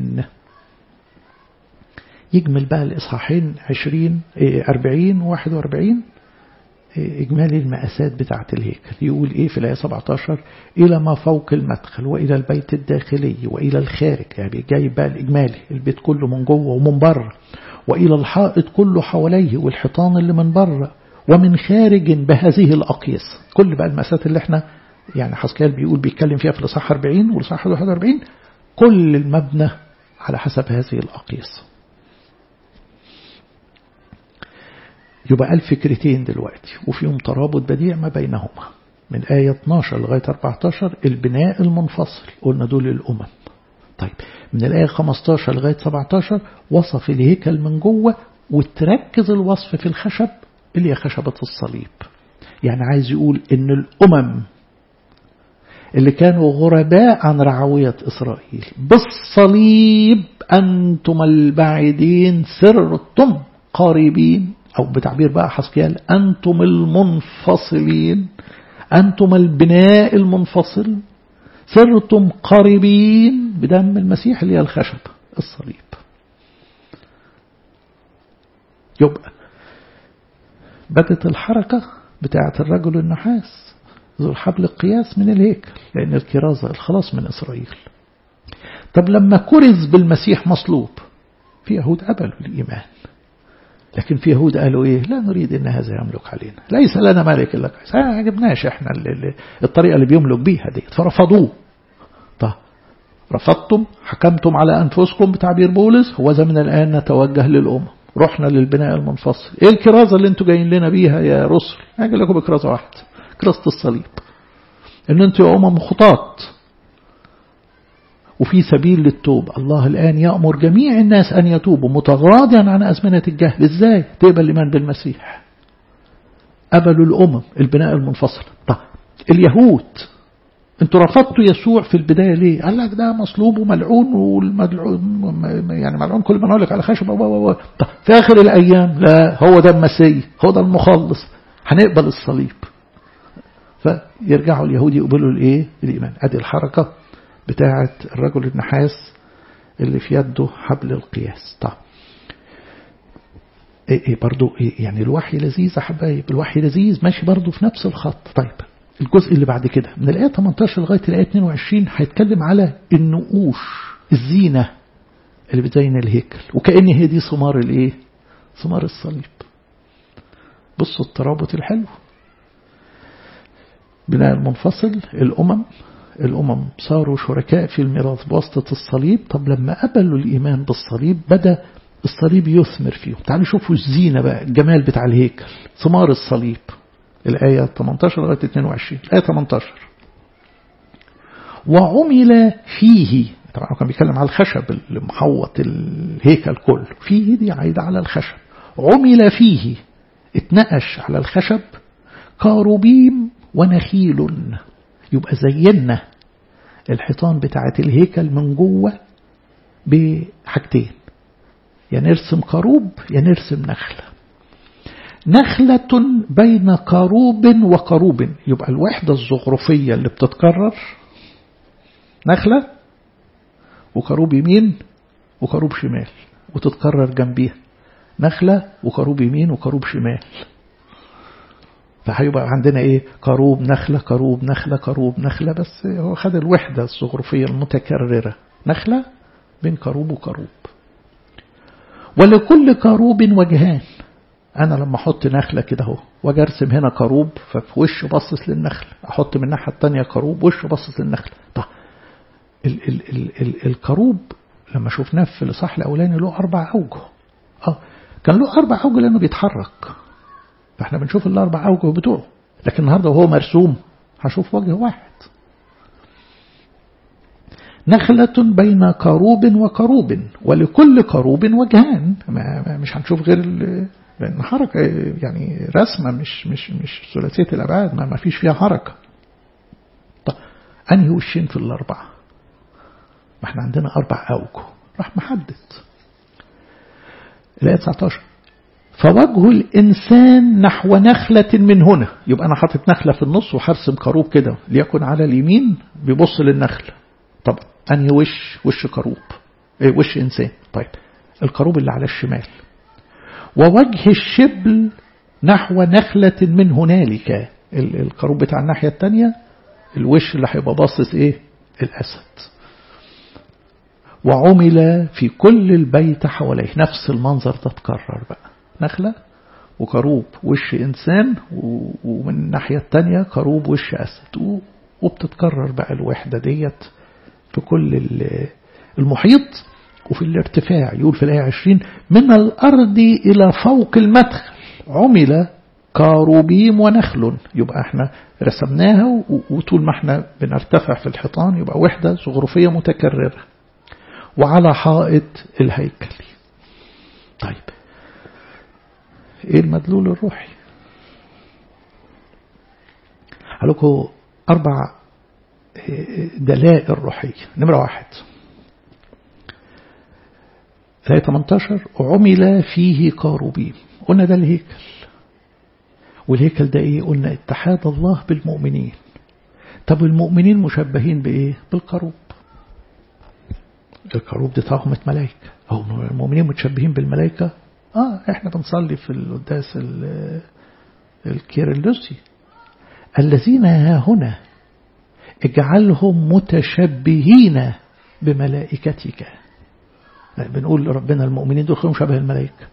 يجمل بقى الإصحاحين عشرين أربعين واحد واربعين إجمالي المقاسات بتاعة الهيكل يقول إيه في الآية 17 إلى ما فوق المدخل وإلى البيت الداخلي وإلى الخارج يعني جاي بقى الإجمالي البيت كله من جوه ومن بره وإلى الحائط كله حواليه والحيطان اللي من بره ومن خارج بهذه الأقيس كل بقى المقاسات اللي احنا يعني حسكال بيقول بيتكلم فيها في الإصحاح 40 والإصحاح 41 كل المبنى على حسب هذه الأقيس يبقى قال فكرتين دلوقتي وفيهم ترابط بديع ما بينهما من آية 12 لغاية 14 البناء المنفصل قلنا دول الأمم طيب من الآية 15 لغاية 17 وصف الهيكل من جوه وتركز الوصف في الخشب اللي هي خشبة الصليب يعني عايز يقول إن الأمم اللي كانوا غرباء عن رعوية إسرائيل بالصليب أنتم البعيدين سرتم قريبين أو بتعبير بقى حسكيال أنتم المنفصلين أنتم البناء المنفصل صرتم قريبين بدم المسيح اللي هي الخشب الصليب يبقى بدت الحركة بتاعة الرجل النحاس ذو الحبل القياس من الهيكل لأن الكرازة الخلاص من إسرائيل طب لما كرز بالمسيح مصلوب في يهود قبلوا الإيمان لكن في يهود قالوا إيه لا نريد إن هذا يملك علينا ليس لنا ملك إلا قيس ما عجبناش إحنا الطريقة اللي بيملك بيها دي فرفضوه طب رفضتم حكمتم على أنفسكم بتعبير بولس هو من الآن نتوجه للأمم رحنا للبناء المنفصل ايه الكرازة اللي انتوا جايين لنا بيها يا رسل اجي لكم بكرازة واحدة كرازة الصليب ان انتوا يا امم خطاط وفي سبيل للتوبة الله الآن يأمر جميع الناس أن يتوبوا متغاضيا عن أزمنة الجهل إزاي تقبل الإيمان بالمسيح قبلوا الأمم البناء المنفصل طب اليهود انتوا رفضتوا يسوع في البداية ليه قال لك ده مصلوب وملعون والملعون يعني ملعون كل ما نقول لك على خشبة و طب في آخر الأيام لا هو ده المسيح هو ده المخلص هنقبل الصليب فيرجعوا اليهود يقبلوا الايه الإيمان ادي الحركة بتاعة الرجل النحاس اللي في يده حبل القياس طب ايه ايه برضو إيه يعني الوحي لذيذ يا حبايب الوحي لذيذ ماشي برضو في نفس الخط طيب الجزء اللي بعد كده من الآية 18 لغاية الآية 22 هيتكلم على النقوش الزينة اللي بتزين الهيكل وكأن هي دي ثمار الايه ثمار الصليب بصوا الترابط الحلو بناء المنفصل الأمم الأمم صاروا شركاء في الميراث بواسطة الصليب طب لما قبلوا الإيمان بالصليب بدأ الصليب يثمر فيهم تعالوا شوفوا الزينة بقى الجمال بتاع الهيكل ثمار الصليب الآية 18 لغاية 22 الآية 18 وعمل فيه طبعا كان بيتكلم على الخشب اللي محوط الهيكل كله فيه دي عايدة على الخشب عمل فيه اتنقش على الخشب كاروبيم ونخيل يبقى زينا الحيطان بتاعة الهيكل من جوه بحاجتين يا نرسم كروب يا نرسم نخلة نخلة بين كروب وكروب يبقى الوحدة الزخرفية اللي بتتكرر نخلة وكروب يمين وكروب شمال وتتكرر جنبيها نخلة وكروب يمين وكروب شمال فهيبقى عندنا ايه كروب نخلة كروب نخلة كروب نخلة بس هو خد الوحدة الزخرفية المتكررة نخلة بين كروب وكروب ولكل كروب وجهان أنا لما أحط نخلة كده اهو واجي أرسم هنا كروب ففي وش باصص للنخل أحط من الناحية التانية كروب وش باصص للنخل طب ال ال ال ال الكروب لما شفناه في الإصحاح الأولاني له أربع أوجه اه كان له أربع أوجه لأنه بيتحرك فاحنا بنشوف الأربع أوجه بتوعه لكن النهاردة وهو مرسوم هشوف وجه واحد نخلة بين كروب وكروب ولكل كروب وجهان ما مش هنشوف غير لأن حركة يعني رسمة مش مش مش ثلاثية الأبعاد ما, ما فيش فيها حركة طب أنهي وشين في الأربعة ما احنا عندنا أربع أوجه راح محدد الآية 19 فوجه الإنسان نحو نخلة من هنا يبقى أنا حاطط نخلة في النص وحرسم كروب كده ليكن على اليمين بيبص للنخلة طب أنهي وش وش كروب إيه وش إنسان طيب الكروب اللي على الشمال ووجه الشبل نحو نخلة من هنالك الكروب بتاع الناحية التانية الوش اللي هيبقى باصص إيه الأسد وعمل في كل البيت حواليه نفس المنظر ده اتكرر بقى نخلة وكروب وش إنسان ومن الناحية التانية كروب وش أسد وبتتكرر بقى الوحدة ديت في كل المحيط وفي الارتفاع يقول في الآية 20 من الأرض إلى فوق المدخل عمل كاروبيم ونخل يبقى احنا رسمناها وطول ما احنا بنرتفع في الحيطان يبقى وحدة زخرفية متكررة وعلى حائط الهيكل طيب ايه المدلول الروحي لكم أربع دلائل روحية نمرة واحد آية 18 عمل فيه كاروبيم قلنا ده الهيكل والهيكل ده ايه قلنا اتحاد الله بالمؤمنين طب المؤمنين مشبهين بايه بالكروب الكروب دي طاقمة ملائكة أو المؤمنين متشبهين بالملائكة آه إحنا بنصلي في القداس الكيرلسي الذين ها هنا اجعلهم متشبهين بملائكتك بنقول لربنا المؤمنين دول شبه الملائكة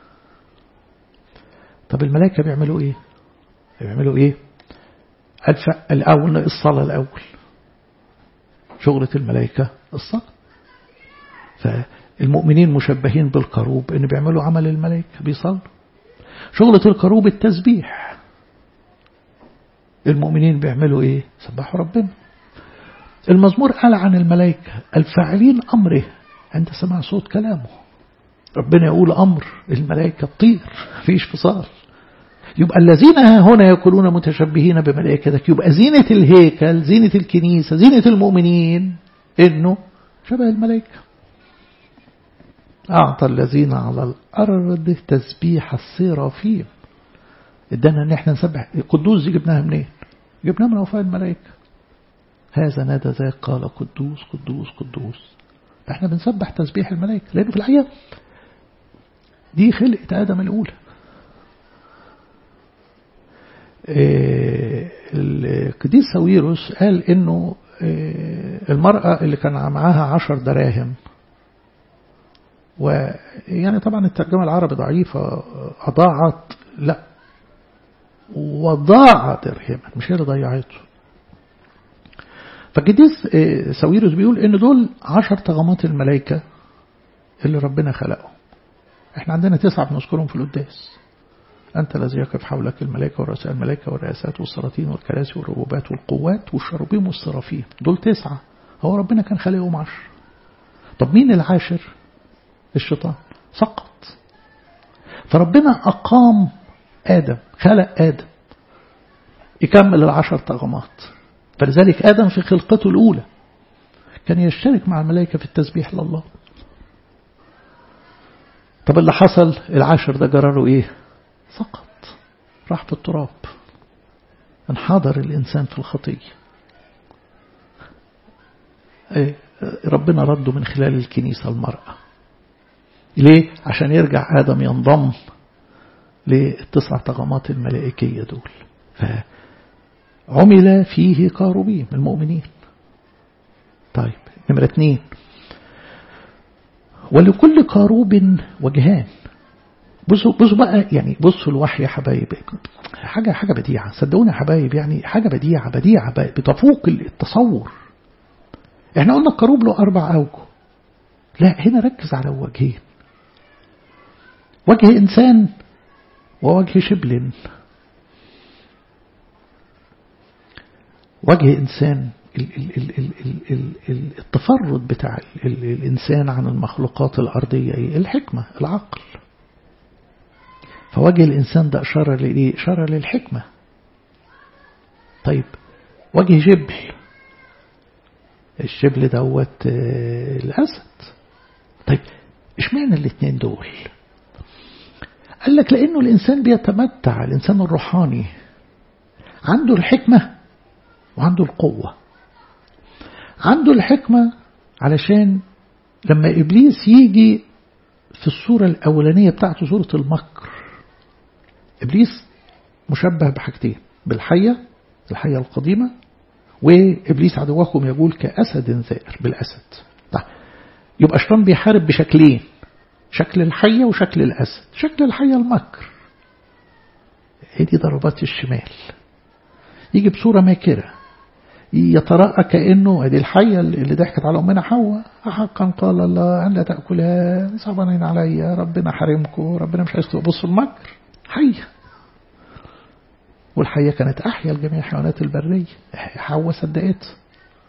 طب الملائكة بيعملوا ايه بيعملوا ايه الأول الصلاة الأول شغلة الملائكة الصلاة فالمؤمنين مشبهين بالكروب ان بيعملوا عمل الملائكة بيصلوا شغلة الكروب التسبيح المؤمنين بيعملوا ايه سبحوا ربنا المزمور قال عن الملائكة الفاعلين أمره عند سمع صوت كلامه ربنا يقول أمر الملائكة تطير فيش فصال يبقى الذين ها هنا يكونون متشبهين بملائكتك يبقى زينة الهيكل زينة الكنيسة زينة المؤمنين إنه شبه الملائكة أعطى الذين على الأرض تسبيح الصرافيم ادانا ان احنا نسبح القدوس دي جبناها منين جبناها من وفاء الملائكة هذا نادى ذاك قال قدوس قدوس قدوس احنا بنسبح تسبيح الملائكة لأنه في الحقيقة دي خلقة آدم الأولى القديس ساويروس قال انه المرأة اللي كان معاها عشر دراهم ويعني طبعا الترجمة العربي ضعيفة أضاعت لا وضاع درهما مش هي اللي ضيعته فالقديس ساويروس بيقول ان دول عشر طغمات الملائكة اللي ربنا خلقهم احنا عندنا تسعة بنذكرهم في القداس أنت الذي يقف حولك الملائكة ورؤساء الملائكة والرئاسات والسلاطين والكراسي والربوبات والقوات والشربيم والصرافين دول تسعة هو ربنا كان خلقهم عشر طب مين العاشر الشيطان سقط فربنا أقام آدم خلق آدم يكمل العشر طغمات فلذلك آدم في خلقته الأولى كان يشترك مع الملائكة في التسبيح لله طب اللي حصل العاشر ده جرره ايه سقط راح في التراب انحدر الإنسان في الخطية ايه ربنا رده من خلال الكنيسة المرأة ليه عشان يرجع آدم ينضم للتسع طغمات الملائكية دول فعمل فيه كاروبيم المؤمنين طيب نمرة اثنين ولكل كاروب وجهان بصوا بصوا بقى يعني بصوا الوحي يا حبايب حاجة حاجة بديعة صدقوني يا حبايب يعني حاجة بديعة بديعة بتفوق التصور احنا قلنا الكروب له أربع أوجه لا هنا ركز على وجهين وجه إنسان ووجه شبل وجه إنسان التفرد بتاع الإنسان عن المخلوقات الأرضية الحكمة العقل فوجه الإنسان ده إشارة لإيه؟ إشارة للحكمة طيب وجه جبل الشبل دوت الأسد طيب اشمعنى الاثنين دول قال لك لأنه الإنسان بيتمتع الإنسان الروحاني عنده الحكمة وعنده القوة عنده الحكمة علشان لما إبليس يجي في الصورة الأولانية بتاعته صورة المكر إبليس مشبه بحاجتين بالحية الحية القديمة وإبليس عدوكم يقول كأسد ثائر بالأسد طيب يبقى شيطان بيحارب بشكلين شكل الحية وشكل الأسد شكل الحية المكر هي دي ضربات الشمال يجي بصورة ماكرة يترأى كأنه هذه الحية اللي ضحكت على أمنا حواء حقا قال الله أن لا تأكلها صعبانين عليا ربنا حرمكم ربنا مش عايز تبصوا المكر حية والحية كانت أحيا لجميع الحيوانات البرية حواء صدقت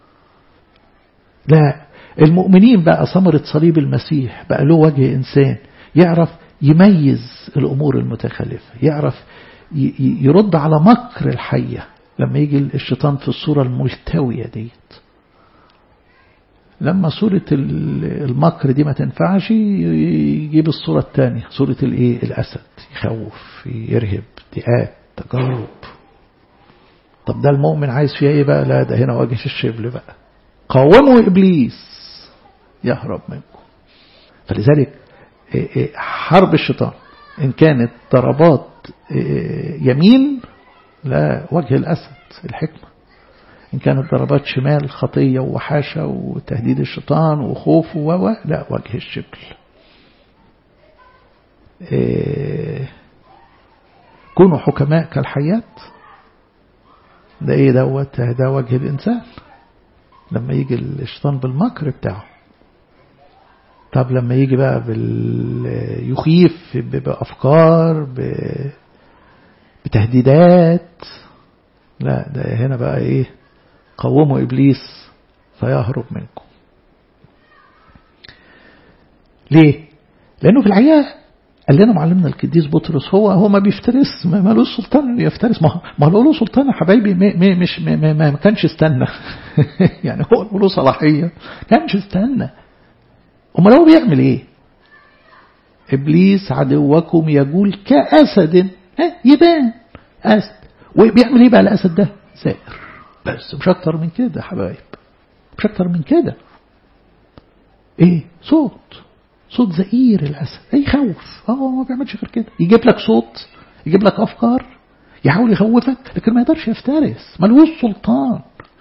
لا المؤمنين بقى ثمرة صليب المسيح بقى له وجه إنسان يعرف يميز الأمور المتخلفة يعرف يرد على مكر الحية لما يجي الشيطان في الصورة الملتوية ديت لما صورة المكر دي ما تنفعش يجيب الصورة الثانية صورة الايه الأسد يخوف يرهب ضيقات تجارب طب ده المؤمن عايز فيها ايه بقى لا ده هنا وجه الشبل بقى قاوموا إبليس يهرب منكم فلذلك حرب الشيطان إن كانت ضربات يمين لا وجه الأسد الحكمة إن كانت ضربات شمال خطية ووحاشة وتهديد الشيطان وخوفه و لا وجه الشبل كونوا حكماء كالحياة ده ايه دوت ده وجه الإنسان لما يجي الشيطان بالمكر بتاعه طب لما يجي بقى بال يخيف بأفكار بتهديدات لا ده هنا بقى ايه قوموا إبليس فيهرب منكم ليه لأنه في الحقيقة قال لنا معلمنا القديس بطرس هو هو ما بيفترس ما مالوش سلطان يفترس ما ما له سلطان يا حبايبي ما مش ما, ما, ما كانش استنى يعني هو له صلاحيه كانش استنى امال هو بيعمل ايه ابليس عدوكم يقول كاسد ها يبان اسد وبيعمل ايه بقى الاسد ده سائر بس مش اكتر من كده يا حبايب مش اكتر من كده ايه صوت صوت زئير الأسد يخوف اه ما بيعملش غير كده يجيب لك صوت يجيب لك أفكار يحاول يخوفك لكن ما يقدرش يفترس ملوش سلطان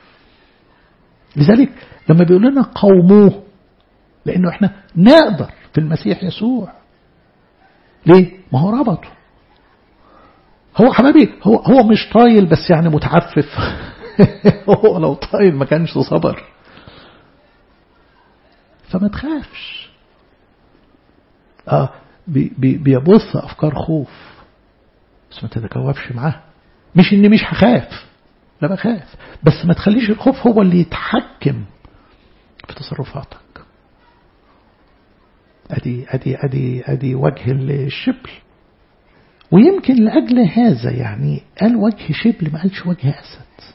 لذلك لما بيقول لنا قوموه لأنه احنا نقدر في المسيح يسوع ليه؟ ما هو ربطه هو حبايبي هو هو مش طايل بس يعني متعفف هو لو طايل ما كانش صبر فما تخافش اه بي بي بيبث افكار خوف بس ما تتجاوبش معاه مش اني مش هخاف لا بخاف بس ما تخليش الخوف هو اللي يتحكم في تصرفاتك ادي ادي ادي ادي وجه الشبل ويمكن لاجل هذا يعني قال وجه شبل ما قالش وجه اسد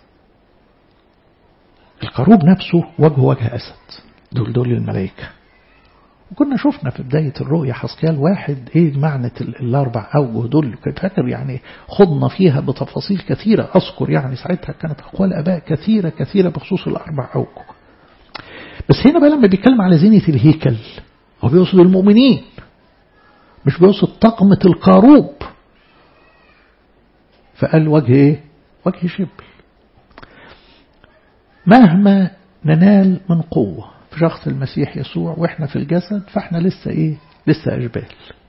القروب نفسه وجه وجه اسد دول دول الملائكه وكنا شفنا في بداية الرؤية حسكال واحد ايه معنى الاربع اوجه دول كنت فاكر يعني خضنا فيها بتفاصيل كثيرة اذكر يعني ساعتها كانت اقوال اباء كثيرة كثيرة بخصوص الاربع اوجه بس هنا بقى لما بيتكلم على زينة الهيكل هو بيقصد المؤمنين مش بيقصد طقمة القاروب فقال وجه ايه وجه شبل مهما ننال من قوة في شخص المسيح يسوع وإحنا في الجسد فإحنا لسه إيه لسه أشبال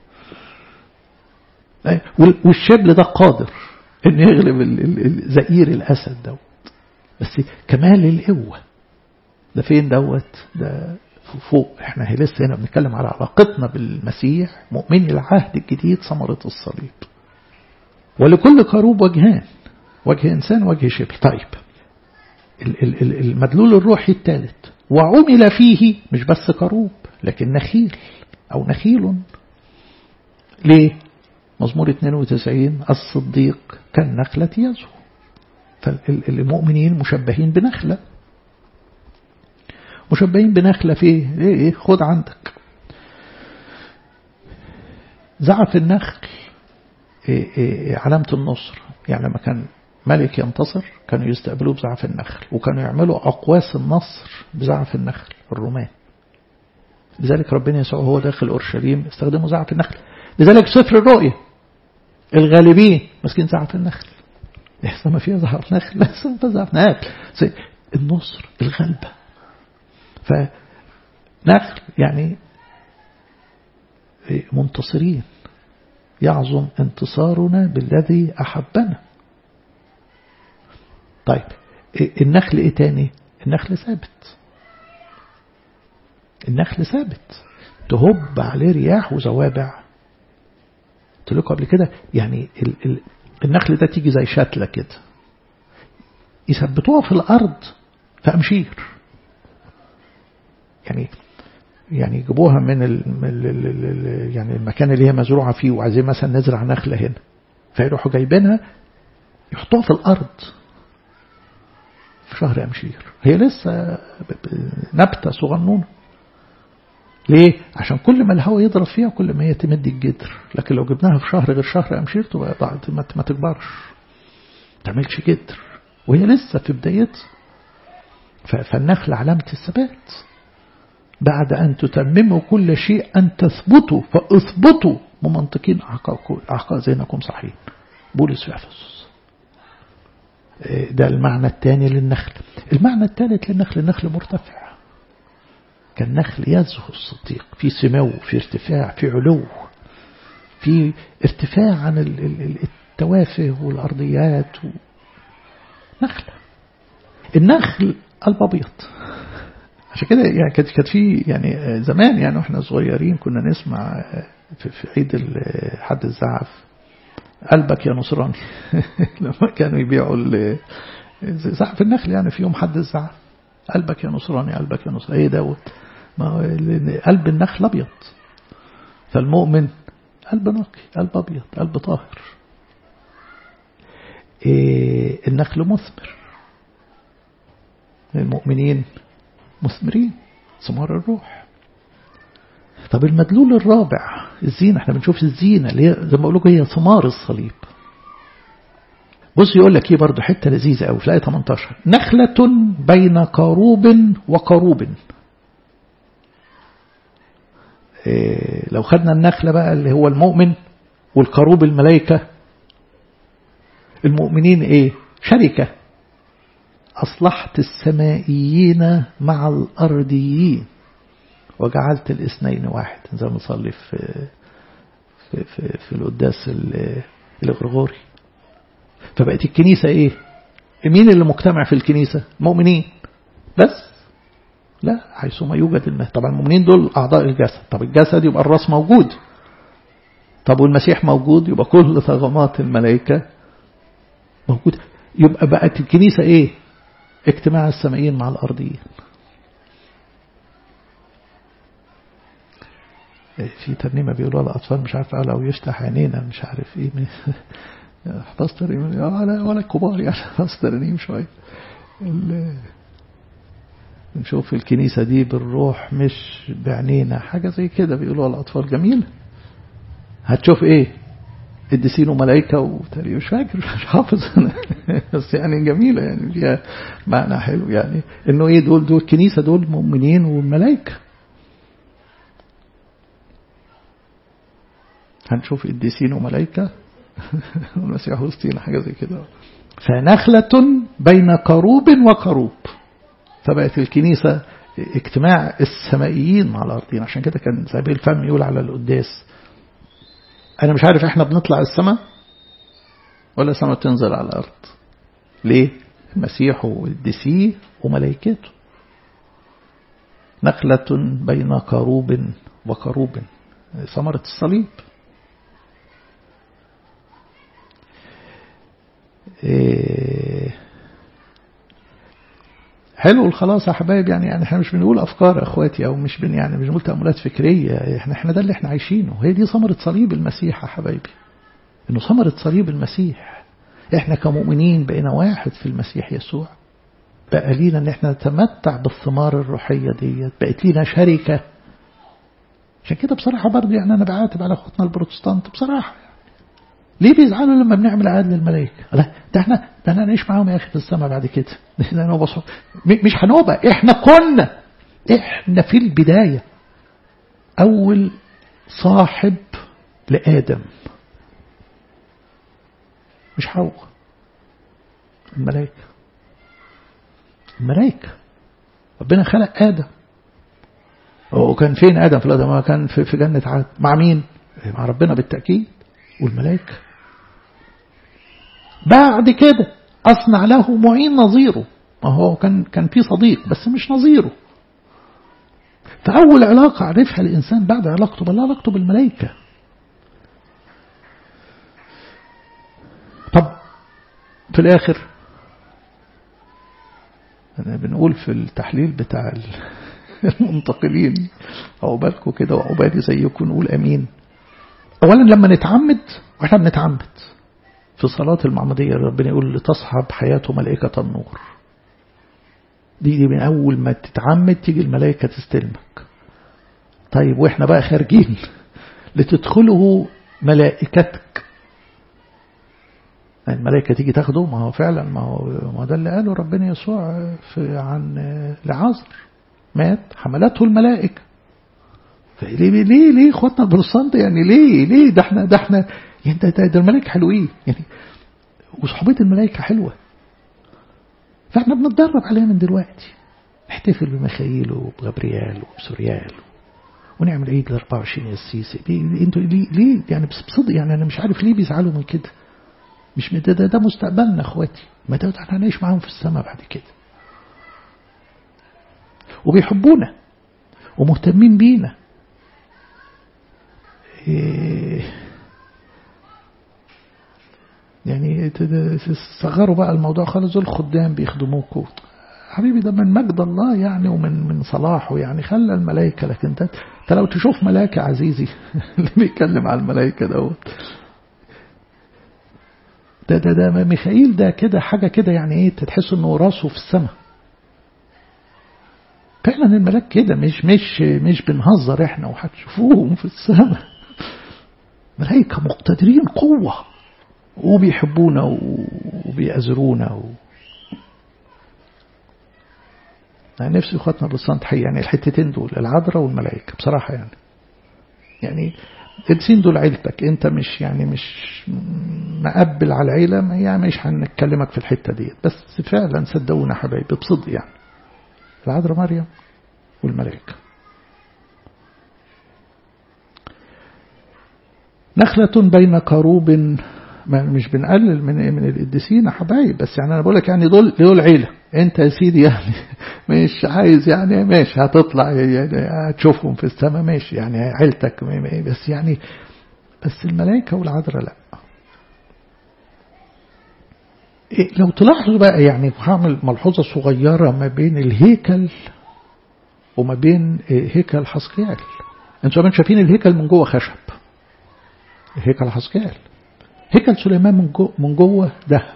والشبل ده قادر إن يغلب زئير الأسد دوت بس كمال القوة ده فين دوت ده فوق احنا لسه هنا بنتكلم على علاقتنا بالمسيح مؤمني العهد الجديد ثمرة الصليب ولكل كروب وجهان وجه إنسان وجه شبل طيب المدلول الروحي الثالث وعمل فيه مش بس كروب لكن نخيل أو نخيل ليه مزمور 92 الصديق كالنخلة يزهو فالمؤمنين مشبهين بنخلة مشبهين بنخلة في ايه ايه خد عندك زعف النخل إيه إيه علامة النصر يعني لما كان ملك ينتصر كانوا يستقبلوه بزعف النخل وكانوا يعملوا أقواس النصر بزعف النخل الرومان لذلك ربنا يسوع هو داخل أورشليم استخدموا زعف النخل لذلك سفر الرؤية الغالبين ماسكين زعف النخل يحصل ما فيها زعف نخل لا زعف نخل النصر الغلبة فنخل يعني منتصرين يعظم انتصارنا بالذي أحبنا طيب النخل ايه تاني النخل ثابت النخل ثابت تهب عليه رياح وزوابع قلت لكم قبل كده يعني ال ال النخل ده تيجي زي شتلة كده يثبتوها في الأرض في أمشير يعني يعني يجيبوها من ال ال يعني المكان اللي هي مزروعة فيه وعايزين مثلا نزرع نخلة هنا فيروحوا جايبينها يحطوها في الأرض في شهر أمشير هي لسه نبتة صغنونة ليه؟ عشان كل ما الهواء يضرب فيها كل ما هي تمد الجدر لكن لو جبناها في شهر غير شهر أمشير تبقى ضاعت ما تكبرش ما تعملش جدر وهي لسه في بدايتها فالنخل علامة الثبات بعد أن تتمموا كل شيء أن تثبتوا فاثبتوا ممنطقين أعقاء زينكم صحيح بولس في أفسس ده المعنى الثاني للنخل المعنى الثالث للنخل النخل مرتفع كالنخل يزهو الصديق في سمو في ارتفاع في علو في ارتفاع عن التوافه والأرضيات و... نخلة النخل قلب أبيض عشان كده يعني كانت كانت في يعني زمان يعني واحنا صغيرين كنا نسمع في, في عيد حد الزعف قلبك يا نصراني لما كانوا يبيعوا زعف النخل يعني في يوم حد الزعف قلبك يا نصراني قلبك يا نصراني ايه دوت ما هو قلب النخل ابيض فالمؤمن قلب نقي قلب ابيض قلب طاهر إيه النخل مثمر المؤمنين مثمرين ثمار الروح طب المدلول الرابع الزينة احنا بنشوف الزينة اللي هي زي ما بقول لكم هي ثمار الصليب بص يقول لك ايه برضه حته لذيذه قوي في الايه 18 نخله بين كروب وكروب إيه لو خدنا النخله بقى اللي هو المؤمن والكروب الملائكه المؤمنين ايه شركه أصلحت السمائيين مع الأرضيين وجعلت الاثنين واحد زي ما نصلي في في في, في القداس الغرغوري فبقت الكنيسة ايه مين اللي مجتمع في الكنيسة مؤمنين بس لا حيثما يوجد الماء طبعا المؤمنين دول أعضاء الجسد طب الجسد يبقى الراس موجود طب والمسيح موجود يبقى كل طغمات الملائكة موجودة يبقى بقت الكنيسة ايه اجتماع السمائيين مع الأرضيين في ترنيمة بيقولوا الأطفال مش عارف قال أو يفتح عينينا مش عارف إيه حفظت ترنيم ولا ولا الكبار يعني حفظت ترنيم شوية نشوف الكنيسة دي بالروح مش بعينينا حاجة زي كده بيقولوا الأطفال جميلة هتشوف إيه قديسين وملائكة وتقريبا مش فاكر مش حافظ بس يعني جميلة يعني فيها معنى حلو يعني انه ايه دول دول الكنيسة دول مؤمنين وملائكة هنشوف قديسين وملائكة والمسيح وسطينا حاجة زي كده فنخلة بين كروب وكروب فبقت الكنيسة اجتماع السمائيين على الأرضين عشان كده كان زي الفم يقول على القداس أنا مش عارف إحنا بنطلع السماء ولا السماء بتنزل على الأرض ليه؟ المسيح والدسيه وملائكته نخلة بين كروب وكروب ثمرة الصليب إيه حلو الخلاص يا حبايب يعني يعني احنا مش بنقول افكار يا اخواتي او مش بن يعني مش بنقول تاملات فكريه احنا احنا ده اللي احنا عايشينه هي دي ثمره صليب المسيح يا حبايبي انه ثمره صليب المسيح احنا كمؤمنين بقينا واحد في المسيح يسوع بقى لينا ان احنا نتمتع بالثمار الروحيه ديت بقت لينا شركه عشان كده بصراحه برضه يعني انا بعاتب على اخواتنا البروتستانت بصراحه ليه بيزعلوا لما بنعمل عاد للملائكة لا ده احنا ده احنا نعيش معاهم يا اخي في السماء بعد كده مش هنبقى احنا كنا احنا في البداية اول صاحب لآدم مش حواء الملائكة الملائكة ربنا خلق آدم وكان فين آدم في الأرض ما كان في جنة عاد مع مين مع ربنا بالتأكيد والملائكة بعد كده أصنع له معين نظيره ما هو كان كان في صديق بس مش نظيره فأول علاقة عرفها الإنسان بعد علاقته بالله علاقته بالملائكة طب في الآخر أنا بنقول في التحليل بتاع المنتقلين عقبالكم كده وعقبالي زيكم نقول أمين أولا لما نتعمد وإحنا بنتعمد في صلاة المعمودية ربنا يقول لتصحب حياته ملائكة النور دي, دي من أول ما تتعمد تيجي الملائكة تستلمك طيب وإحنا بقى خارجين لتدخله ملائكتك الملائكة تيجي تاخده ما هو فعلا ما هو ما ده اللي قاله ربنا يسوع في عن لعازر مات حملته الملائكة فليه ليه ليه اخواتنا البروتستانت يعني ليه ليه ده احنا ده احنا يعني ده, ده, ده الملائكة حلوين يعني وصحبية الملائكة حلوة فاحنا بنتدرب عليها من دلوقتي نحتفل بميخائيل وبغبريال وبسوريال ونعمل عيد ال 24 يا السيسي ليه انتوا ليه, ليه يعني بصدق يعني انا مش عارف ليه بيزعلوا من كده مش ده, ده, ده مستقبلنا اخواتي ما ده احنا هنعيش معاهم في السماء بعد كده وبيحبونا ومهتمين بينا يعني تصغروا بقى الموضوع خالص دول خدام بيخدموكوا حبيبي ده من مجد الله يعني ومن من صلاحه يعني خلى الملائكة لكن انت لو تشوف ملاك عزيزي اللي بيتكلم على الملائكة دوت ده ده ده ميخائيل ده كده حاجة كده يعني ايه تحس انه راسه في السماء فعلا الملاك كده مش مش مش بنهزر احنا وهتشوفوهم في السماء ملائكة مقتدرين قوة وبيحبونا وبيأزرونا و... يعني نفسي اخواتنا البروتستانت حقيقة يعني الحتتين دول العذراء والملائكة بصراحة يعني يعني السين دول عيلتك انت مش يعني مش مقبل على العيلة يعني مش هنكلمك في الحتة ديت بس فعلا صدقونا حبايبي بصدق يعني العذراء مريم والملائكة نخلة بين كروب مش بنقلل من من القديسين يا حبايب بس يعني انا بقول لك يعني دول دول عيله انت يا سيدي يعني مش عايز يعني ماشي هتطلع يعني هتشوفهم في السماء ماشي يعني عيلتك بس يعني بس الملائكه والعذراء لا إيه لو تلاحظوا بقى يعني هعمل ملحوظه صغيره ما بين الهيكل وما بين هيكل حسقيال انتوا شايفين الهيكل من جوه خشب هيكل حسقيال هيكل سليمان من جوه, من جوه ذهب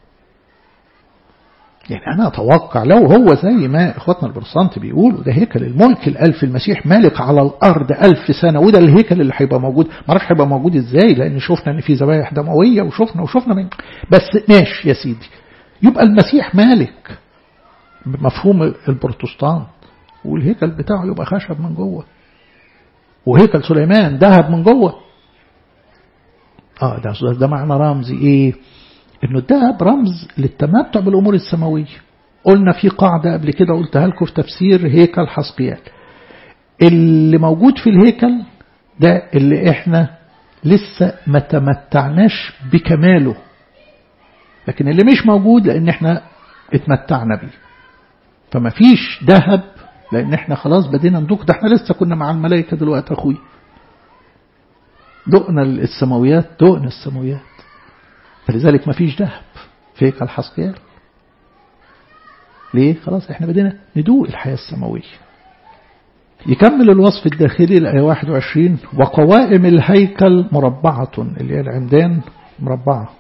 يعني أنا أتوقع لو هو زي ما إخواتنا البروتستانت بيقولوا ده هيكل الملك الألف المسيح مالك على الأرض ألف سنة وده الهيكل اللي هيبقى موجود ما اعرفش هيبقى موجود إزاي لأن شفنا إن في ذبايح دموية وشفنا وشفنا من بس ماشي يا سيدي يبقى المسيح مالك بمفهوم البروتستانت والهيكل بتاعه يبقى خشب من جوه وهيكل سليمان ذهب من جوه اه ده ده معنى رمزي ايه انه الذهب رمز للتمتع بالامور السماويه قلنا في قاعده قبل كده قلتها لكم في تفسير هيكل حسقيال اللي موجود في الهيكل ده اللي احنا لسه ما تمتعناش بكماله لكن اللي مش موجود لان احنا اتمتعنا بيه فما فيش ذهب لان احنا خلاص بدينا ندوق ده احنا لسه كنا مع الملائكه دلوقتي اخوي دقنا السماويات دقنا السماويات فلذلك ما فيش ذهب في هيكل حسقيال ليه خلاص احنا بدينا ندوق الحياة السماوية يكمل الوصف الداخلي الآية 21 وقوائم الهيكل مربعة اللي هي العمدان مربعة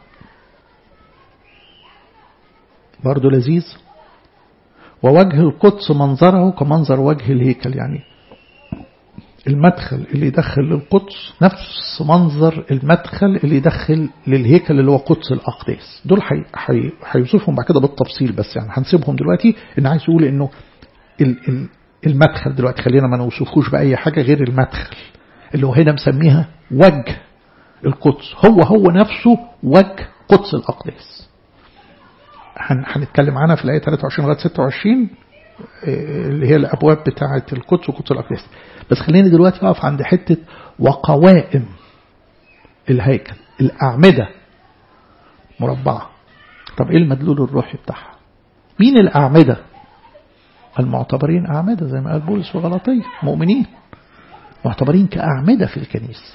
برضو لذيذ ووجه القدس منظره كمنظر وجه الهيكل يعني المدخل اللي يدخل للقدس نفس منظر المدخل اللي يدخل للهيكل اللي هو قدس الأقداس دول هيوصفهم بعد كده بالتفصيل بس يعني هنسيبهم دلوقتي ان عايز يقول انه المدخل دلوقتي خلينا ما نوصفوش بأي حاجة غير المدخل اللي هو هنا مسميها وجه القدس هو هو نفسه وجه قدس الأقداس هنتكلم عنها في الآية 23 لغاية 26 اللي هي الأبواب بتاعة القدس وقدس الأقداس بس خليني دلوقتي أقف عند حتة وقوائم الهيكل الأعمدة مربعة طب إيه المدلول الروحي بتاعها مين الأعمدة المعتبرين أعمدة زي ما قال بولس وغلطية مؤمنين معتبرين كأعمدة في الكنيسة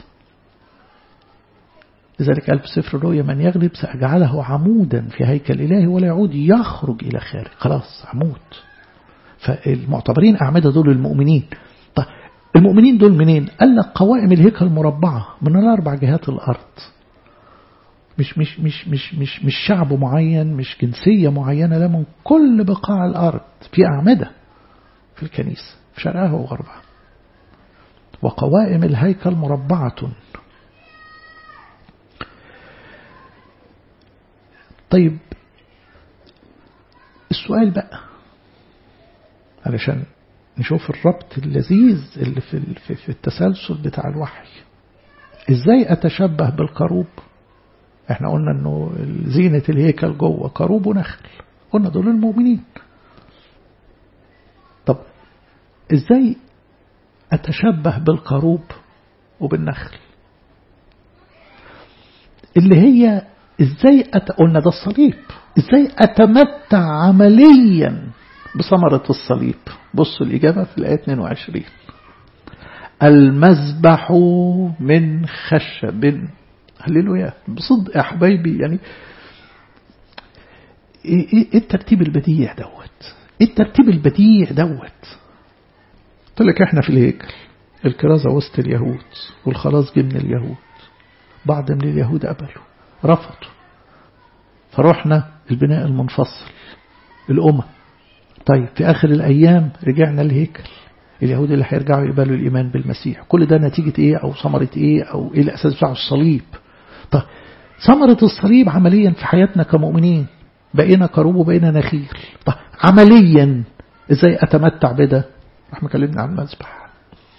لذلك قال في سفر الرؤيا من يغلب سأجعله عمودا في هيكل إلهي ولا يعود يخرج إلى خارج خلاص عمود فالمعتبرين أعمدة دول المؤمنين طيب المؤمنين دول منين قال لك قوائم الهيكل مربعة من الأربع جهات الأرض مش مش مش مش مش مش شعب معين مش جنسية معينة لا من كل بقاع الأرض في أعمدة في الكنيسة في شرقها وغربها وقوائم الهيكل مربعة طيب السؤال بقى علشان نشوف الربط اللذيذ اللي في في التسلسل بتاع الوحي ازاي اتشبه بالكروب احنا قلنا انه زينة الهيكل جوه كروب ونخل قلنا دول المؤمنين طب ازاي اتشبه بالكروب وبالنخل اللي هي ازاي أت... قلنا ده الصليب ازاي اتمتع عمليا بثمرة الصليب بصوا الإجابة في الآية 22 المذبح من خشب هللويا بصدق يا حبايبي يعني ايه الترتيب البديع دوت ايه الترتيب البديع دوت قلت لك احنا في الهيكل الكرازة وسط اليهود والخلاص جه من اليهود بعض من اليهود قبلوا رفضوا فروحنا البناء المنفصل الأمم طيب في آخر الأيام رجعنا الهيكل اليهود اللي هيرجعوا يقبلوا الإيمان بالمسيح كل ده نتيجة إيه أو ثمرة إيه أو إيه الأساس بتاع الصليب طيب ثمرة الصليب عمليا في حياتنا كمؤمنين بقينا كروب وبقينا نخيل طيب عمليا إزاي أتمتع بده احنا كلمنا عن المذبح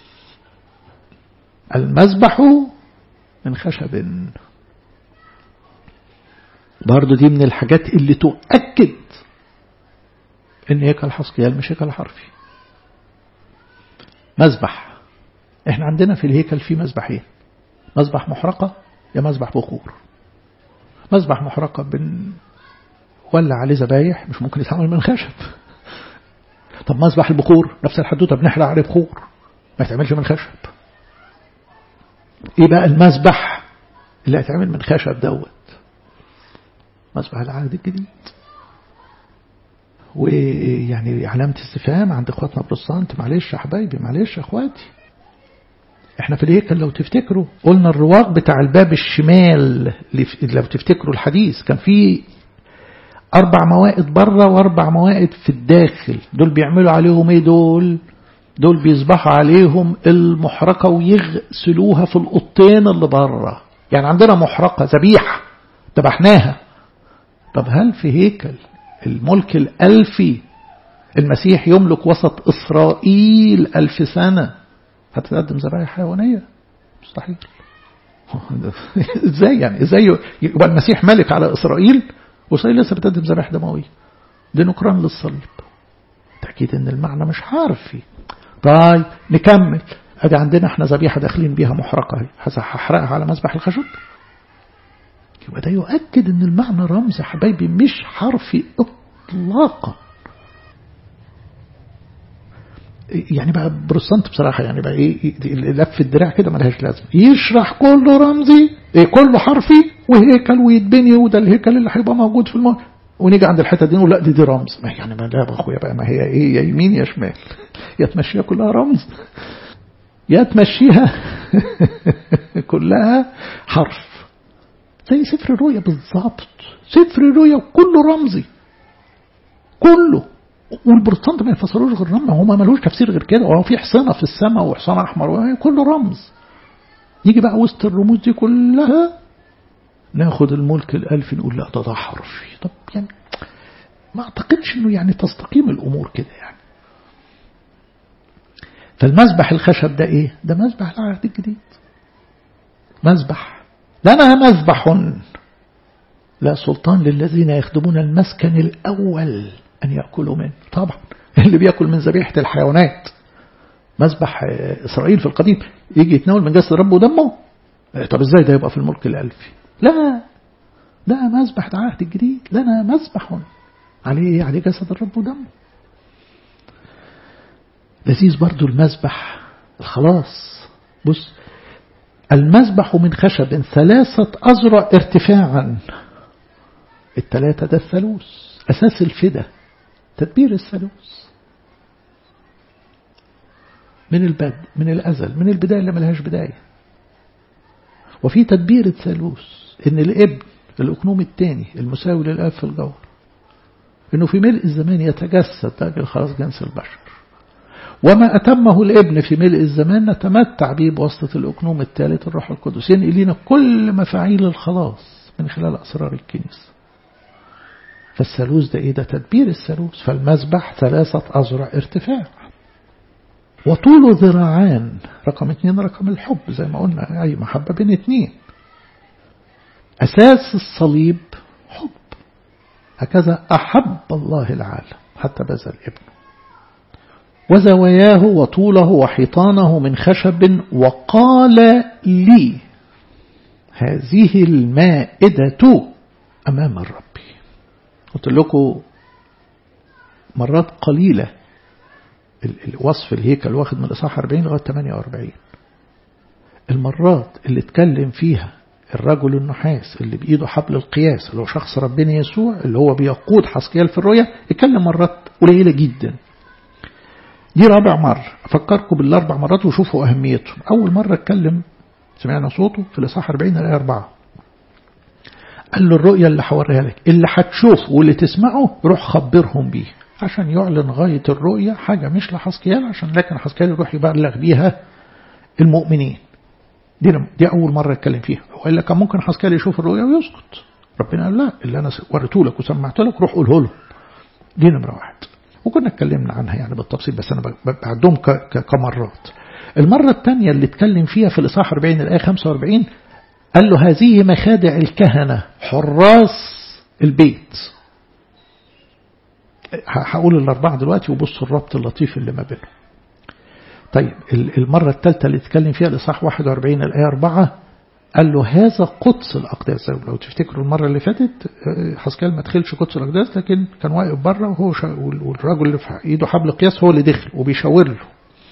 المذبح من خشب برضو دي من الحاجات اللي تؤكد ان هيكل حسقيال مش هيكل حرفي مذبح احنا عندنا في الهيكل في مذبحين مذبح محرقة يا مذبح بخور مذبح محرقة بن ولا عليه ذبايح مش ممكن يتعمل من خشب طب مذبح البخور نفس الحدوته بنحرق عليه بخور ما يتعملش من خشب ايه بقى المذبح اللي هيتعمل من خشب دوت مذبح العهد الجديد ويعني علامة استفهام عند اخواتنا بروتستانت معلش يا حبايبي معلش يا اخواتي احنا في الهيكل لو تفتكروا قلنا الرواق بتاع الباب الشمال لو تفتكروا الحديث كان في أربع موائد بره وأربع موائد في الداخل دول بيعملوا عليهم ايه دول دول بيصبحوا عليهم المحرقة ويغسلوها في القطين اللي بره يعني عندنا محرقة ذبيحة ذبحناها طب هل في هيكل الملك الألفي المسيح يملك وسط إسرائيل ألف سنة هتقدم ذبائح حيوانية مستحيل ازاي يعني ازاي يبقى المسيح ملك على اسرائيل واسرائيل لسه بتقدم ذبائح دمويه دي نكران للصليب تاكيد ان المعنى مش حرفي طيب نكمل ادي عندنا احنا ذبيحه داخلين بيها محرقه اهي هحرقها على مذبح الخشب يبقى ده يؤكد ان المعنى رمز يا حبايبي مش حرفي اطلاقا يعني بقى بروستانت بصراحة يعني بقى ايه لف الدراع كده ملهاش لازمة يشرح كله رمزي إيه كله حرفي وهيكل ويتبني وده الهيكل اللي هيبقى موجود في الماء ونيجي عند الحتة دي نقول لا دي دي رمز ما يعني ما لا يا اخويا بقى ما هي ايه يا يمين يا شمال يا تمشيها كلها رمز يا تمشيها كلها حرف زي سفر الرؤيا بالظبط سفر الرؤيا كله رمزي كله والبروتستانت ما يفسروش غير رمز هو ما ملوش تفسير غير كده هو في حصانه في السماء وحصان احمر كله رمز يجي بقى وسط الرموز دي كلها ناخد الملك الالفي نقول لا ده ده حرفي طب يعني ما اعتقدش انه يعني تستقيم الامور كده يعني فالمذبح الخشب ده ايه ده مذبح العهد الجديد مذبح لنا مذبح لا سلطان للذين يخدمون المسكن الأول أن يأكلوا منه طبعا اللي بيأكل من ذبيحة الحيوانات مذبح إسرائيل في القديم يجي يتناول من جسد ربه ودمه طب ازاي ده يبقى في الملك الألفي لا ده مذبح العهد الجديد لنا مذبح عليه عليه جسد الرب ودمه لذيذ برضو المذبح الخلاص بص المذبح من خشب ثلاثة أذرع ارتفاعا الثلاثة ده الثالوث أساس الفدا تدبير الثالوث من البدء من الأزل من البداية اللي ملهاش بداية وفي تدبير الثالوث إن الابن الأكنوم الثاني المساوي للآب في الجوهر إنه في ملء الزمان يتجسد لأجل خلاص جنس البشر وما أتمه الابن في ملء الزمان نتمتع به بواسطة الأكنوم الثالث الروح القدس ينقل لنا كل مفاعيل الخلاص من خلال أسرار الكنيسة فالثالوث ده إيه ده تدبير الثالوث فالمذبح ثلاثة أذرع ارتفاع وطوله ذراعان رقم اثنين رقم الحب زي ما قلنا أي محبة بين اثنين أساس الصليب حب هكذا أحب الله العالم حتى بذل ابنه وزواياه وطوله وحيطانه من خشب وقال لي هذه المائدة أمام الرب قلت لكم مرات قليلة الوصف الهيكل واخد من الإصحاح 40 لغاية 48 المرات اللي اتكلم فيها الرجل النحاس اللي بإيده حبل القياس اللي هو شخص ربنا يسوع اللي هو بيقود حسكيال في الرؤيا اتكلم مرات قليلة جدا دي رابع مرة أفكركم بالأربع مرات وشوفوا أهميتهم أول مرة اتكلم سمعنا صوته في الإصحاح 40 الآية 4 قال له الرؤية اللي هوريها لك اللي هتشوفه واللي تسمعه روح خبرهم بيه عشان يعلن غاية الرؤية حاجة مش لحسكيال عشان لكن حسكيال يروح يبلغ بيها المؤمنين دي, دي أول مرة اتكلم فيها وإلا كان ممكن حسكيال يشوف الرؤية ويسكت ربنا قال لا اللي أنا وريته لك وسمعت لك روح قوله له دي نمرة واحد وكنا اتكلمنا عنها يعني بالتفصيل بس أنا بعدهم كمرات المرة الثانية اللي اتكلم فيها في الإصحاح 40 الآية 45 قال له هذه مخادع الكهنة حراس البيت هقول الأربعة دلوقتي وبصوا الربط اللطيف اللي ما بينهم طيب المرة الثالثة اللي اتكلم فيها الإصحاح 41 الآية 4 قال له هذا قدس الأقداس لو تفتكروا المرة اللي فاتت حسكال ما دخلش قدس الأقداس لكن كان واقف بره وهو والراجل اللي في ايده حبل قياس هو اللي دخل وبيشاور له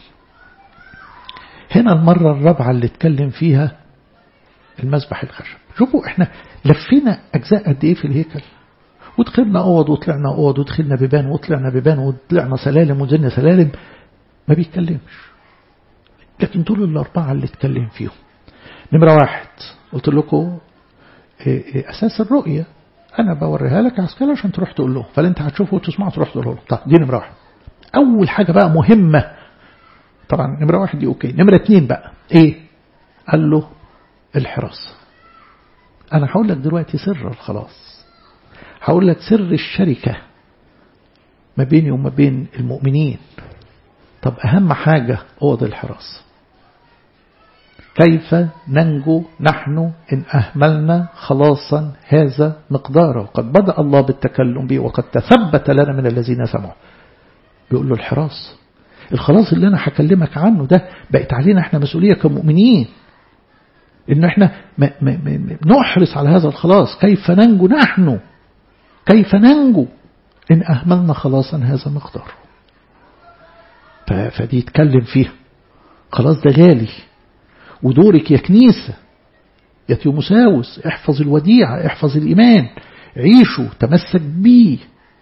هنا المرة الرابعة اللي اتكلم فيها المذبح الخشب شوفوا احنا لفينا أجزاء قد إيه في الهيكل ودخلنا أوض وطلعنا أوض ودخلنا بيبان وطلعنا بيبان وطلعنا سلالم ونزلنا سلالم ما بيتكلمش لكن دول الأربعة اللي اتكلم فيهم نمرة واحد قلت لكم أساس الرؤية أنا بوريها لك عسكري عشان تروح تقول له فاللي أنت هتشوفه وتسمعه تروح تقول له طب دي نمرة واحد أول حاجة بقى مهمة طبعا نمرة واحد دي أوكي نمرة اتنين بقى إيه قال له الحراسة أنا هقول لك دلوقتي سر الخلاص هقول لك سر الشركة ما بيني وما بين المؤمنين طب أهم حاجة أوض الحراسة كيف ننجو نحن إن أهملنا خلاصا هذا مقداره قد بدأ الله بالتكلم به وقد تثبت لنا من الذين سمعوا بيقول له الحراس الخلاص اللي أنا هكلمك عنه ده بقت علينا احنا مسؤولية كمؤمنين إن احنا ما ما ما نحرص على هذا الخلاص كيف ننجو نحن كيف ننجو إن أهملنا خلاصا هذا مقداره فدي يتكلم فيها خلاص ده غالي ودورك يا كنيسة يا تيموساوس احفظ الوديعة احفظ الإيمان عيشوا تمسك بيه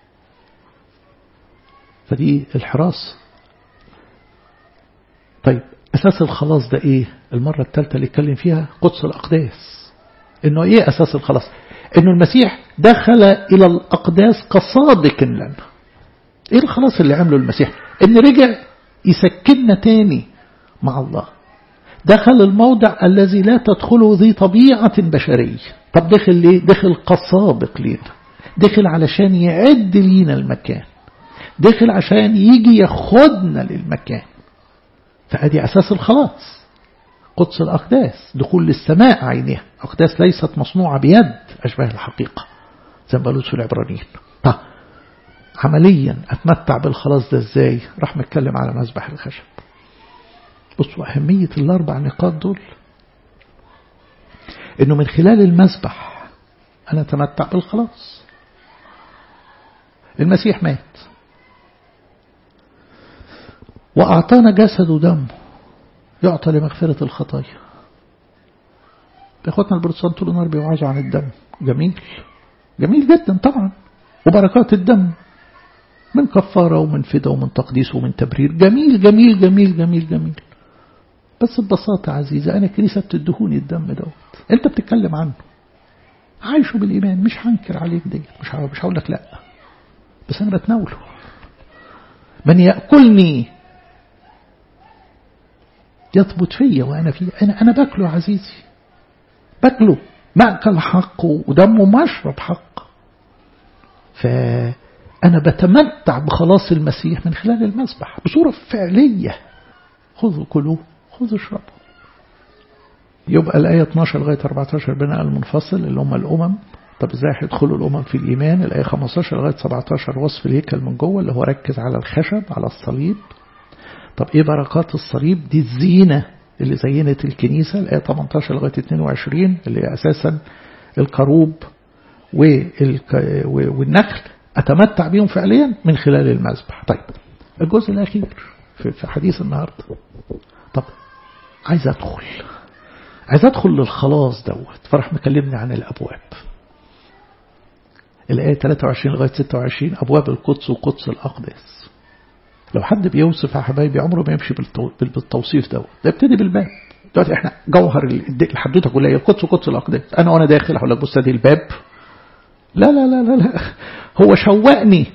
فدي الحراس طيب أساس الخلاص ده إيه المرة الثالثة اللي اتكلم فيها قدس الأقداس إنه إيه أساس الخلاص إنه المسيح دخل إلى الأقداس كصادق لنا إيه الخلاص اللي عمله المسيح إن رجع يسكننا تاني مع الله دخل الموضع الذي لا تدخله ذي طبيعة بشرية طب دخل ليه دخل كسابق لينا دخل علشان يعد لينا المكان دخل عشان يجي ياخدنا للمكان فأدي أساس الخلاص قدس الأقداس دخول للسماء عينها أقداس ليست مصنوعة بيد أشبه الحقيقة زي ما قالوا في العبرانيين طب عمليا أتمتع بالخلاص ده إزاي راح نتكلم على مذبح الخشب بصوا أهمية الأربع نقاط دول إنه من خلال المذبح أنا أتمتع بالخلاص المسيح مات وأعطانا جسد ودمه يعطى لمغفرة الخطايا إخواتنا البروتستانت طول النهار بيوعظوا عن الدم جميل جميل جدا طبعا وبركات الدم من كفارة ومن فدا ومن تقديس ومن تبرير جميل جميل جميل جميل جميل بس ببساطة عزيزة أنا كنيسة بتدهوني الدم دوت أنت بتتكلم عنه عايشه بالإيمان مش هنكر عليك ديت مش مش هقول لك لا بس أنا بتناوله من يأكلني يثبت فيا وأنا فيه أنا أنا باكله عزيزي باكله مأكل حق ودمه مشرب حق فأنا بتمتع بخلاص المسيح من خلال المسبح بصورة فعلية خذوا كلوه خذوا اشربوا يبقى الآية 12 لغاية 14 بناء المنفصل اللي هم الأمم طب ازاي هيدخلوا الأمم في الإيمان الآية 15 لغاية 17 وصف الهيكل من جوه اللي هو ركز على الخشب على الصليب طب ايه بركات الصليب دي الزينة اللي زينت الكنيسة الآية 18 لغاية 22 اللي هي أساسا الكروب والنخل أتمتع بيهم فعليا من خلال المذبح طيب الجزء الأخير في حديث النهاردة طب عايز أدخل عايز أدخل للخلاص دوت فرح مكلمني عن الأبواب الآية 23 لغاية 26 أبواب القدس وقدس الأقداس لو حد بيوصف يا حبايبي عمره ما يمشي بالتوصيف دوت ده يبتدي بالباب دلوقتي احنا جوهر الحدوته كلها هي القدس وقدس الأقداس أنا وأنا داخل هقول لك بص ادي الباب لا لا لا لا لا هو شوقني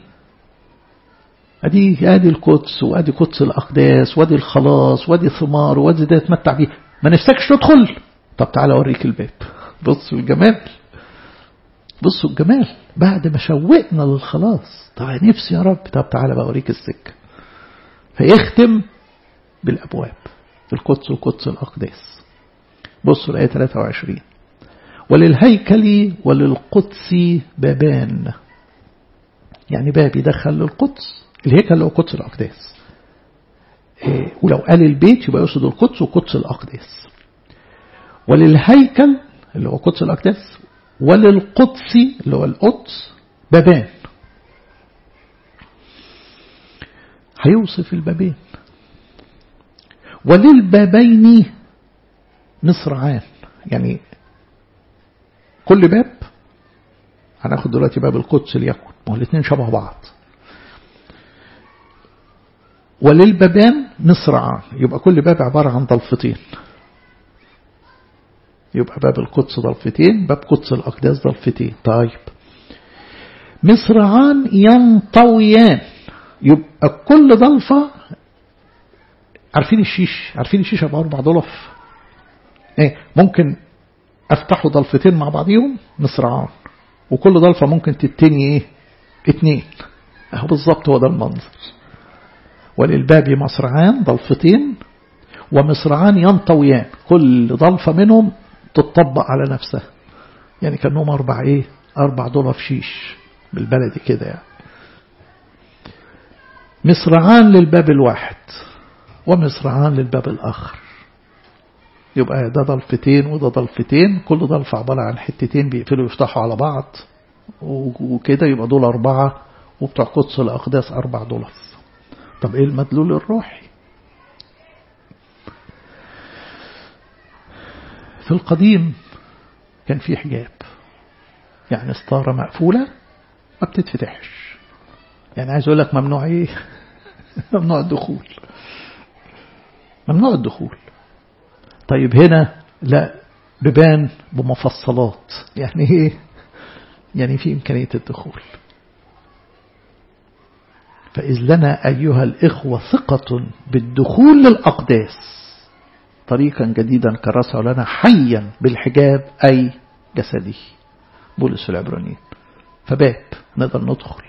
ادي ادي القدس وادي قدس الاقداس وادي الخلاص وادي ثمار وادي ده اتمتع بيه ما نفسكش تدخل طب تعالى اوريك الباب بصوا الجمال بصوا الجمال بعد ما شوقنا للخلاص طب نفسي يا رب طب تعالى بقى اوريك السكه فيختم بالابواب القدس وقدس الاقداس بصوا الايه 23 وللهيكل وللقدس بابان يعني باب يدخل للقدس الهيكل اللي هو قدس الأقداس إيه ولو قال البيت يبقى يقصد القدس وقدس الأقداس وللهيكل اللي هو قدس الأقداس وللقدس اللي هو القدس بابان هيوصف البابين وللبابين مصرعان يعني كل باب هناخد دلوقتي باب القدس ليكن ما هو الاثنين شبه بعض وللبابان مصرعان يبقى كل باب عبارة عن ضلفتين يبقى باب القدس ضلفتين باب قدس الأقداس ضلفتين طيب مصرعان ينطويان يبقى كل ضلفة عارفين الشيش عارفين الشيش عبارة أربع ضلف ايه ممكن افتحوا ضلفتين مع بعضيهم مصرعان وكل ضلفة ممكن تتني ايه اتنين اهو بالظبط هو ده المنظر وللباب مصرعان ضلفتين ومصرعان ينطويان كل ضلفة منهم تطبق على نفسها يعني كانهم أربع إيه أربع ضلف شيش بالبلدي كده يعني مصرعان للباب الواحد ومصرعان للباب الآخر يبقى ده ضلفتين وده ضلفتين كل ضلف عبارة عن حتتين بيقفلوا يفتحوا على بعض وكده يبقى دول أربعة وبتوع قدس الأقداس أربع ضلف طب إيه المدلول الروحي في القديم كان في حجاب يعني ستارة مقفولة ما بتتفتحش يعني عايز أقول لك ممنوع إيه ممنوع الدخول ممنوع الدخول طيب هنا لا ببان بمفصلات يعني ايه يعني في إمكانية الدخول فإذ لنا أيها الإخوة ثقة بالدخول للأقداس طريقا جديدا كرسه لنا حيا بالحجاب أي جسده بولس العبرانيين فباب نقدر ندخل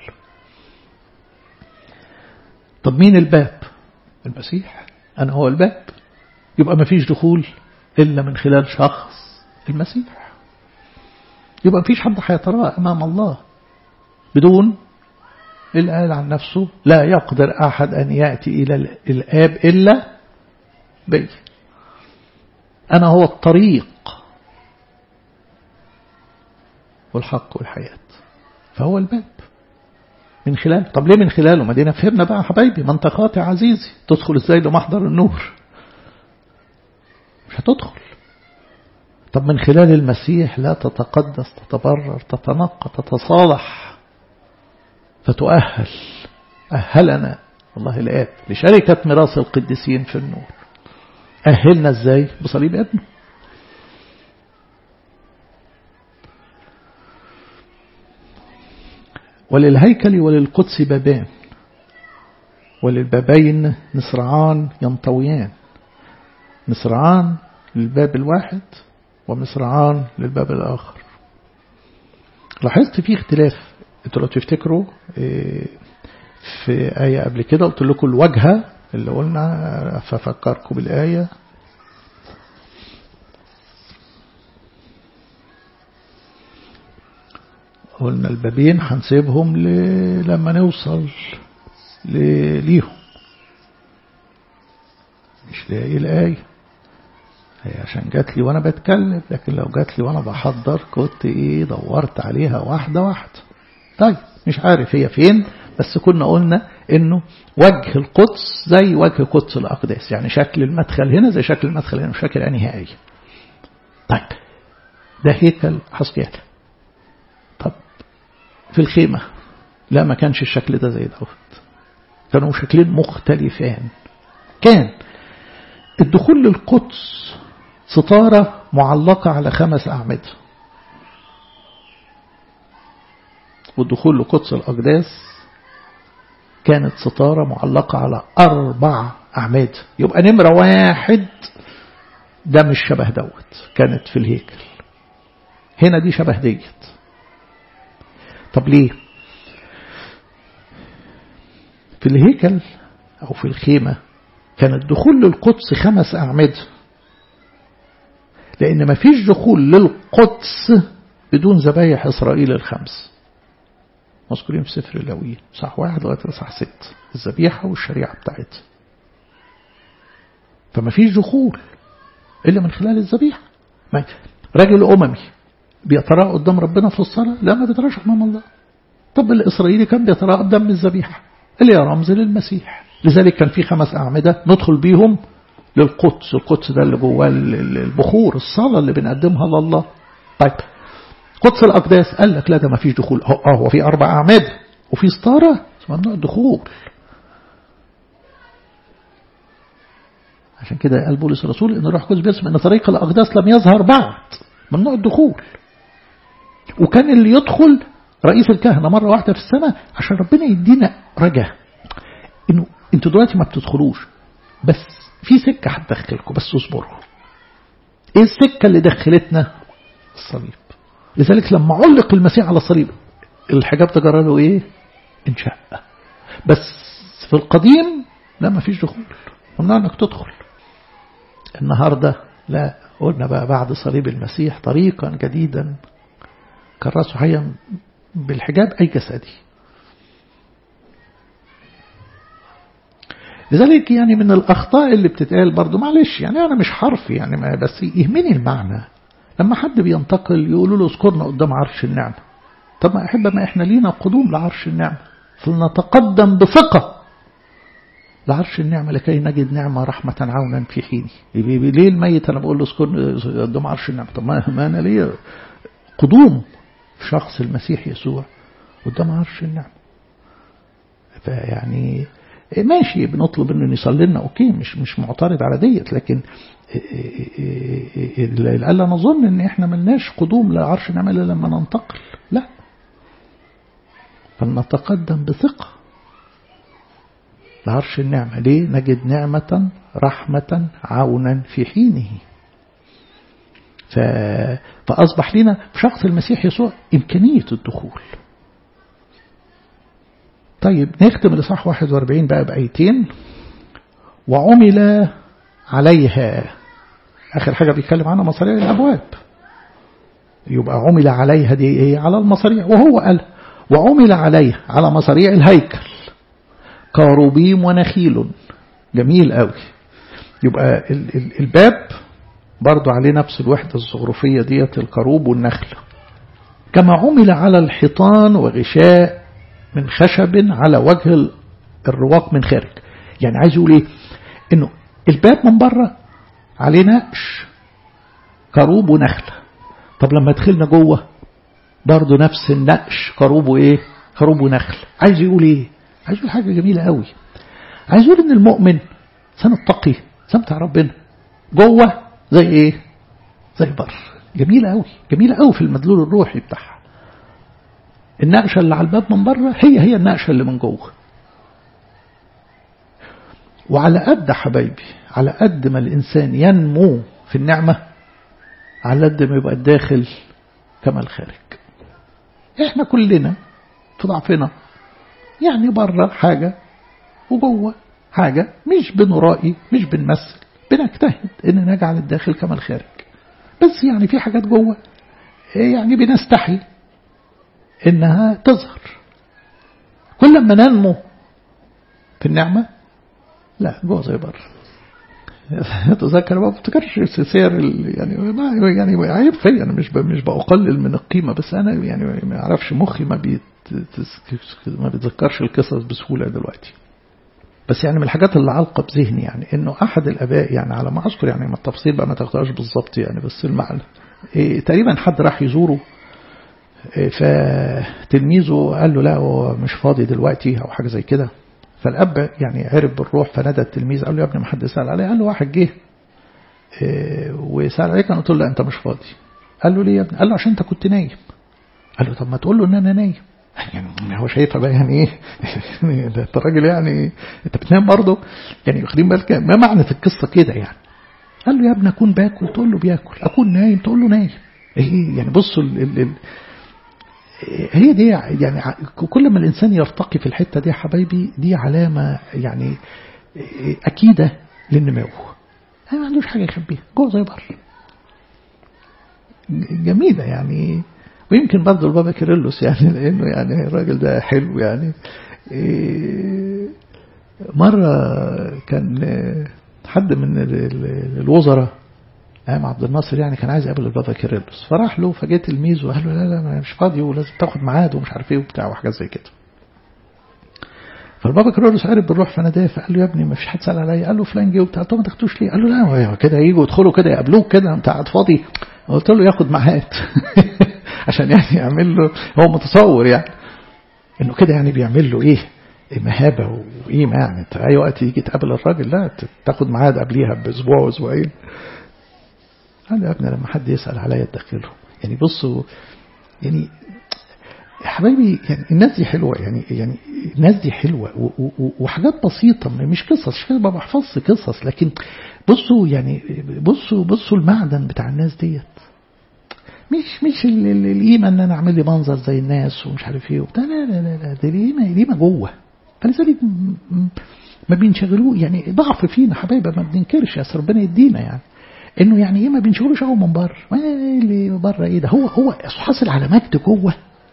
طب مين الباب المسيح أنا هو الباب يبقى ما فيش دخول إلا من خلال شخص المسيح يبقى ما فيش حد هيتراءى أمام الله بدون اللي قال عن نفسه لا يقدر أحد أن يأتي إلى الآب إلا بي أنا هو الطريق والحق والحياة فهو الباب من خلال طب ليه من خلاله ما دينا فهمنا بقى حبايبي منطقات يا عزيزي تدخل ازاي لمحضر النور مش هتدخل طب من خلال المسيح لا تتقدس تتبرر تتنقى تتصالح فتؤهل أهلنا الله الآب لشركة ميراث القديسين في النور أهلنا ازاي بصليب ابنه وللهيكل وللقدس بابان وللبابين مصرعان ينطويان مصرعان للباب الواحد ومصرعان للباب الآخر لاحظت فيه اختلاف انتوا لو تفتكروا في آية قبل كده قلت لكم الوجهة اللي قلنا ففكركم بالآية قلنا البابين هنسيبهم ل... لما نوصل ل... ليهم مش لاقي الآية هي عشان جات لي وانا بتكلم لكن لو جات لي وانا بحضر كنت ايه دورت عليها واحدة واحدة طيب مش عارف هي فين بس كنا قلنا انه وجه القدس زي وجه قدس الاقداس يعني شكل المدخل هنا زي شكل المدخل هنا شكل انهي آية طيب ده هيكل حسقيال طب في الخيمة لا ما كانش الشكل ده زي دوت كانوا شكلين مختلفان كان الدخول للقدس ستارة معلقة على خمس أعمدة والدخول لقدس الأقداس كانت ستارة معلقة على أربع أعمدة يبقى نمرة واحد ده مش شبه دوت كانت في الهيكل هنا دي شبه ديت طب ليه في الهيكل أو في الخيمة كان الدخول للقدس خمس أعمدة لأن ما فيش دخول للقدس بدون ذبايح إسرائيل الخمس مذكورين في سفر اللاويين صح واحد لغاية صح ست الذبيحة والشريعة بتاعتها فما فيش دخول إلا من خلال الذبيحة راجل أممي بيتراءى قدام ربنا في الصلاة لا ما بيتراش أمام الله طب الإسرائيلي كان بيتراءى قدام الذبيحة اللي هي رمز للمسيح لذلك كان في خمس أعمدة ندخل بيهم للقدس القدس ده اللي جواه البخور الصلاة اللي بنقدمها لله طيب قدس الأقداس قال لك لا ده ما فيش دخول اه هو في أربع أعمدة وفي ستارة ممنوع الدخول عشان كده قال بولس الرسول ان الروح القدس بيسمع ان طريق الأقداس لم يظهر بعد ممنوع الدخول وكان اللي يدخل رئيس الكهنة مرة واحدة في السنة عشان ربنا يدينا رجاء انه انتوا دلوقتي ما بتدخلوش بس في سكة هتدخلكم بس اصبروا ايه السكة اللي دخلتنا الصليب لذلك لما علق المسيح على الصليب الحجاب ده جرى له ايه انشاء بس في القديم لا ما فيش دخول ممنوع انك تدخل النهاردة لا قلنا بقى بعد صليب المسيح طريقا جديدا كرسوا حيا بالحجاب أي جسدي لذلك يعني من الأخطاء اللي بتتقال برضو معلش يعني أنا مش حرفي يعني ما بس يهمني المعنى لما حد بينتقل يقولوا له اذكرنا قدام عرش النعمة طب ما أحب ما إحنا لينا قدوم لعرش النعمة فلنتقدم بثقة لعرش النعمة لكي نجد نعمة رحمة عونا في حيني ليه الميت أنا بقول له اذكرنا قدام عرش النعمة طب ما أنا ليه قدوم في شخص المسيح يسوع قدام عرش النعمة فيعني ماشي بنطلب انه يصلي لنا اوكي مش مش معترض على ديت لكن الا نظن ان احنا ملناش قدوم لعرش النعمة الا لما ننتقل لا فلنتقدم بثقة لعرش النعمة ليه نجد نعمة رحمة عونا في حينه ف... فأصبح لنا في شخص المسيح يسوع إمكانية الدخول طيب نختم الإصحاح 41 بقى بآيتين وعمل عليها آخر حاجة بيتكلم عنها مصاريع الأبواب يبقى عمل عليها دي إيه على المصاريع وهو قال وعمل عليها على مصاريع الهيكل كاروبيم ونخيل جميل قوي يبقى الباب برضو عليه نفس الوحدة الزخرفية ديت الكروب والنخل كما عمل على الحيطان وغشاء من خشب على وجه الرواق من خارج يعني عايز يقول ايه انه الباب من بره عليه نقش كروب ونخل طب لما دخلنا جوه برضه نفس النقش كروب وايه كروب ونخل عايز يقول ايه عايز يقول حاجه جميله قوي عايز يقول ان المؤمن سنة تقي سنة بتاع ربنا جوه زي ايه زي بر جميلة قوي جميلة قوي في المدلول الروحي بتاعها النقشة اللي على الباب من بره هي هي النقشة اللي من جوه وعلى قد حبايبي على قد ما الإنسان ينمو في النعمة على قد ما يبقى الداخل كما الخارج احنا كلنا في ضعفنا يعني بره حاجة وجوه حاجة مش بنرائي مش بنمثل بنجتهد ان نجعل الداخل كما الخارج بس يعني في حاجات جوه يعني بنستحي انها تظهر كل ما ننمو في النعمة لا جوه زي بره تذكر ما بفتكرش سير يعني ما يعني عيب فيا انا مش مش بقلل من القيمه بس انا يعني ما اعرفش مخي ما بيت ما بيتذكرش القصص بسهوله دلوقتي بس يعني من الحاجات اللي علقة بذهني يعني انه احد الاباء يعني على ما اذكر يعني ما التفصيل بقى ما تاخدهاش بالظبط يعني بس المعنى إيه تقريبا حد راح يزوره إيه فتلميذه قال له لا هو مش فاضي دلوقتي او حاجه زي كده فالاب يعني عرف بالروح فنادى التلميذ قال له يا ابني ما حد سال عليه قال له واحد جه إيه وسال عليك انا قلت له لا انت مش فاضي قال له ليه يا ابني قال له عشان انت كنت نايم قال له طب ما تقول له ان انا نايم يعني هو شايفها بقى يعني ايه انت الراجل يعني انت بتنام برضه يعني واخدين بالك ما معنى القصه كده يعني قال له يا ابني اكون باكل تقول له بياكل اكون نايم تقول له نايم ايه يعني بصوا ال ال ال هي دي يعني كل ما الانسان يرتقي في الحته دي يا حبايبي دي علامه يعني اكيده للنمو ما عندوش حاجه يخبيها جوه زي بره جميله يعني ويمكن برضه البابا كيرلس يعني لانه يعني الراجل ده حلو يعني مرة كان حد من الوزراء أيام عبد الناصر يعني كان عايز يقابل البابا كيرلس فراح له فجاء تلميذه وقال له لا لا أنا مش فاضي ولازم تاخد ميعاد ومش عارف ايه وبتاع وحاجات زي كده فالبابا كيرلس عرف بالروح فناداه فقال له يا ابني ما فيش حد سأل عليا قال له فلان جه وبتاع ما تاخدوش ليه قال له لا كده يجوا يدخلوا كده يقابلوك كده انت قاعد فاضي قلت له ياخد ميعاد عشان يعني يعمل له هو متصور يعني انه كده يعني بيعمل له ايه مهابه وقيمه يعني انت اي وقت يجي تقابل الراجل لا تاخد ميعاد قبليها باسبوع واسبوعين قال يا ابني لما حد يسال عليا ادخله يعني بصوا يعني يا حبايبي يعني الناس دي حلوه يعني يعني الناس دي حلوه وحاجات بسيطه مش قصص مش كده ما بحفظش قصص لكن بصوا يعني بصوا بصوا المعدن بتاع الناس ديت مش مش القيمة ان انا اعمل لي منظر زي الناس ومش عارف ايه وبتاع لا لا لا لا دي قيمة قيمة جوه فلذلك ما بينشغلوه يعني ضعف فينا حبايبي ما بننكرش يا ربنا يدينا يعني انه يعني ايه ما بينشغلوش قوي من بره ما اللي بره ايه ده هو هو حاصل على مجد جوه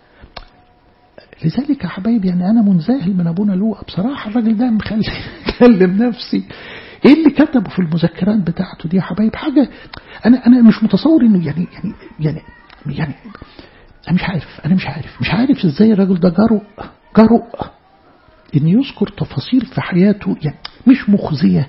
لذلك يا حبايبي يعني انا منذهل من ابونا لوقا بصراحه الراجل ده مخلي كلم نفسي ايه اللي كتبه في المذكرات بتاعته دي يا حبايب حاجه انا انا مش متصور انه يعني يعني يعني يعني انا مش عارف انا مش عارف مش عارف ازاي الراجل ده جرؤ جرؤ ان يذكر تفاصيل في حياته يعني مش مخزيه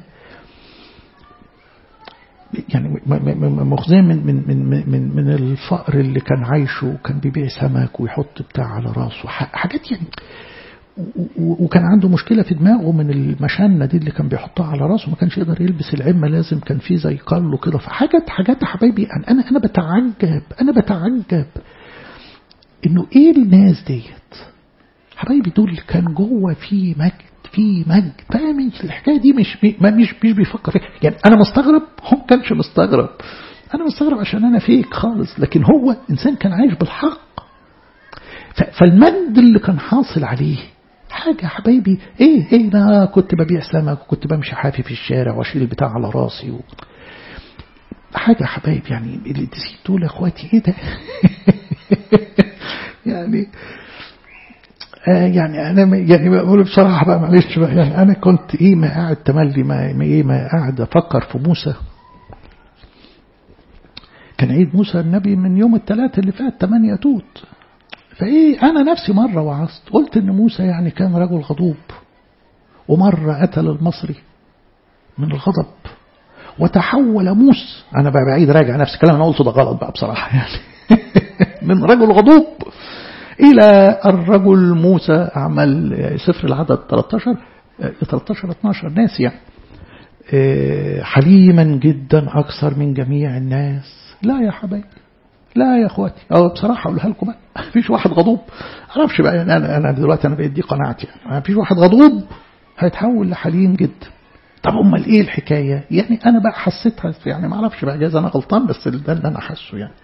يعني مخزيه من من من من من الفقر اللي كان عايشه وكان بيبيع سمك ويحط بتاع على راسه حاجات يعني وكان عنده مشكله في دماغه من المشنه دي اللي كان بيحطها على راسه ما كانش يقدر يلبس العمه لازم كان في زي قله كده فحاجات حاجات يا حبايبي انا انا بتعجب انا بتعجب انه ايه الناس ديت حبايبي دول كان جوه في مجد في مجد فاهم الحكايه دي مش ما مش مش بيفكر فيها يعني انا مستغرب هو ما كانش مستغرب انا مستغرب عشان انا فيك خالص لكن هو انسان كان عايش بالحق فالمجد اللي كان حاصل عليه حاجة يا حبايبي ايه ايه انا كنت ببيع سمك وكنت بمشي حافي في الشارع واشيل البتاع على راسي و... حاجة يا حبايبي يعني اللي دول يا اخواتي ايه ده يعني آه يعني انا يعني بقول بصراحه بقى معلش بقى يعني انا كنت ايه ما قاعد تملي ما, ما ايه ما قاعد افكر في موسى كان عيد موسى النبي من يوم الثلاث اللي فات 8 توت فايه انا نفسي مره وعظت قلت ان موسى يعني كان رجل غضوب ومره قتل المصري من الغضب وتحول موسى انا بقى بعيد راجع نفس الكلام انا قلته ده غلط بقى بصراحه يعني من رجل غضوب إلى الرجل موسى أعمال سفر العدد 13 13 12 ناس يعني حليما جدا أكثر من جميع الناس لا يا حبايبي لا يا اخواتي أو بصراحة أقولها لكم بقى مفيش واحد غضوب أعرفش بقى يعني أنا, أنا دلوقتي أنا بقيت دي قناعتي يعني مفيش واحد غضوب هيتحول لحليم جدا طب امال ايه الحكايه يعني انا بقى حسيتها يعني ما اعرفش بقى جايز انا غلطان بس ده اللي انا حاسه يعني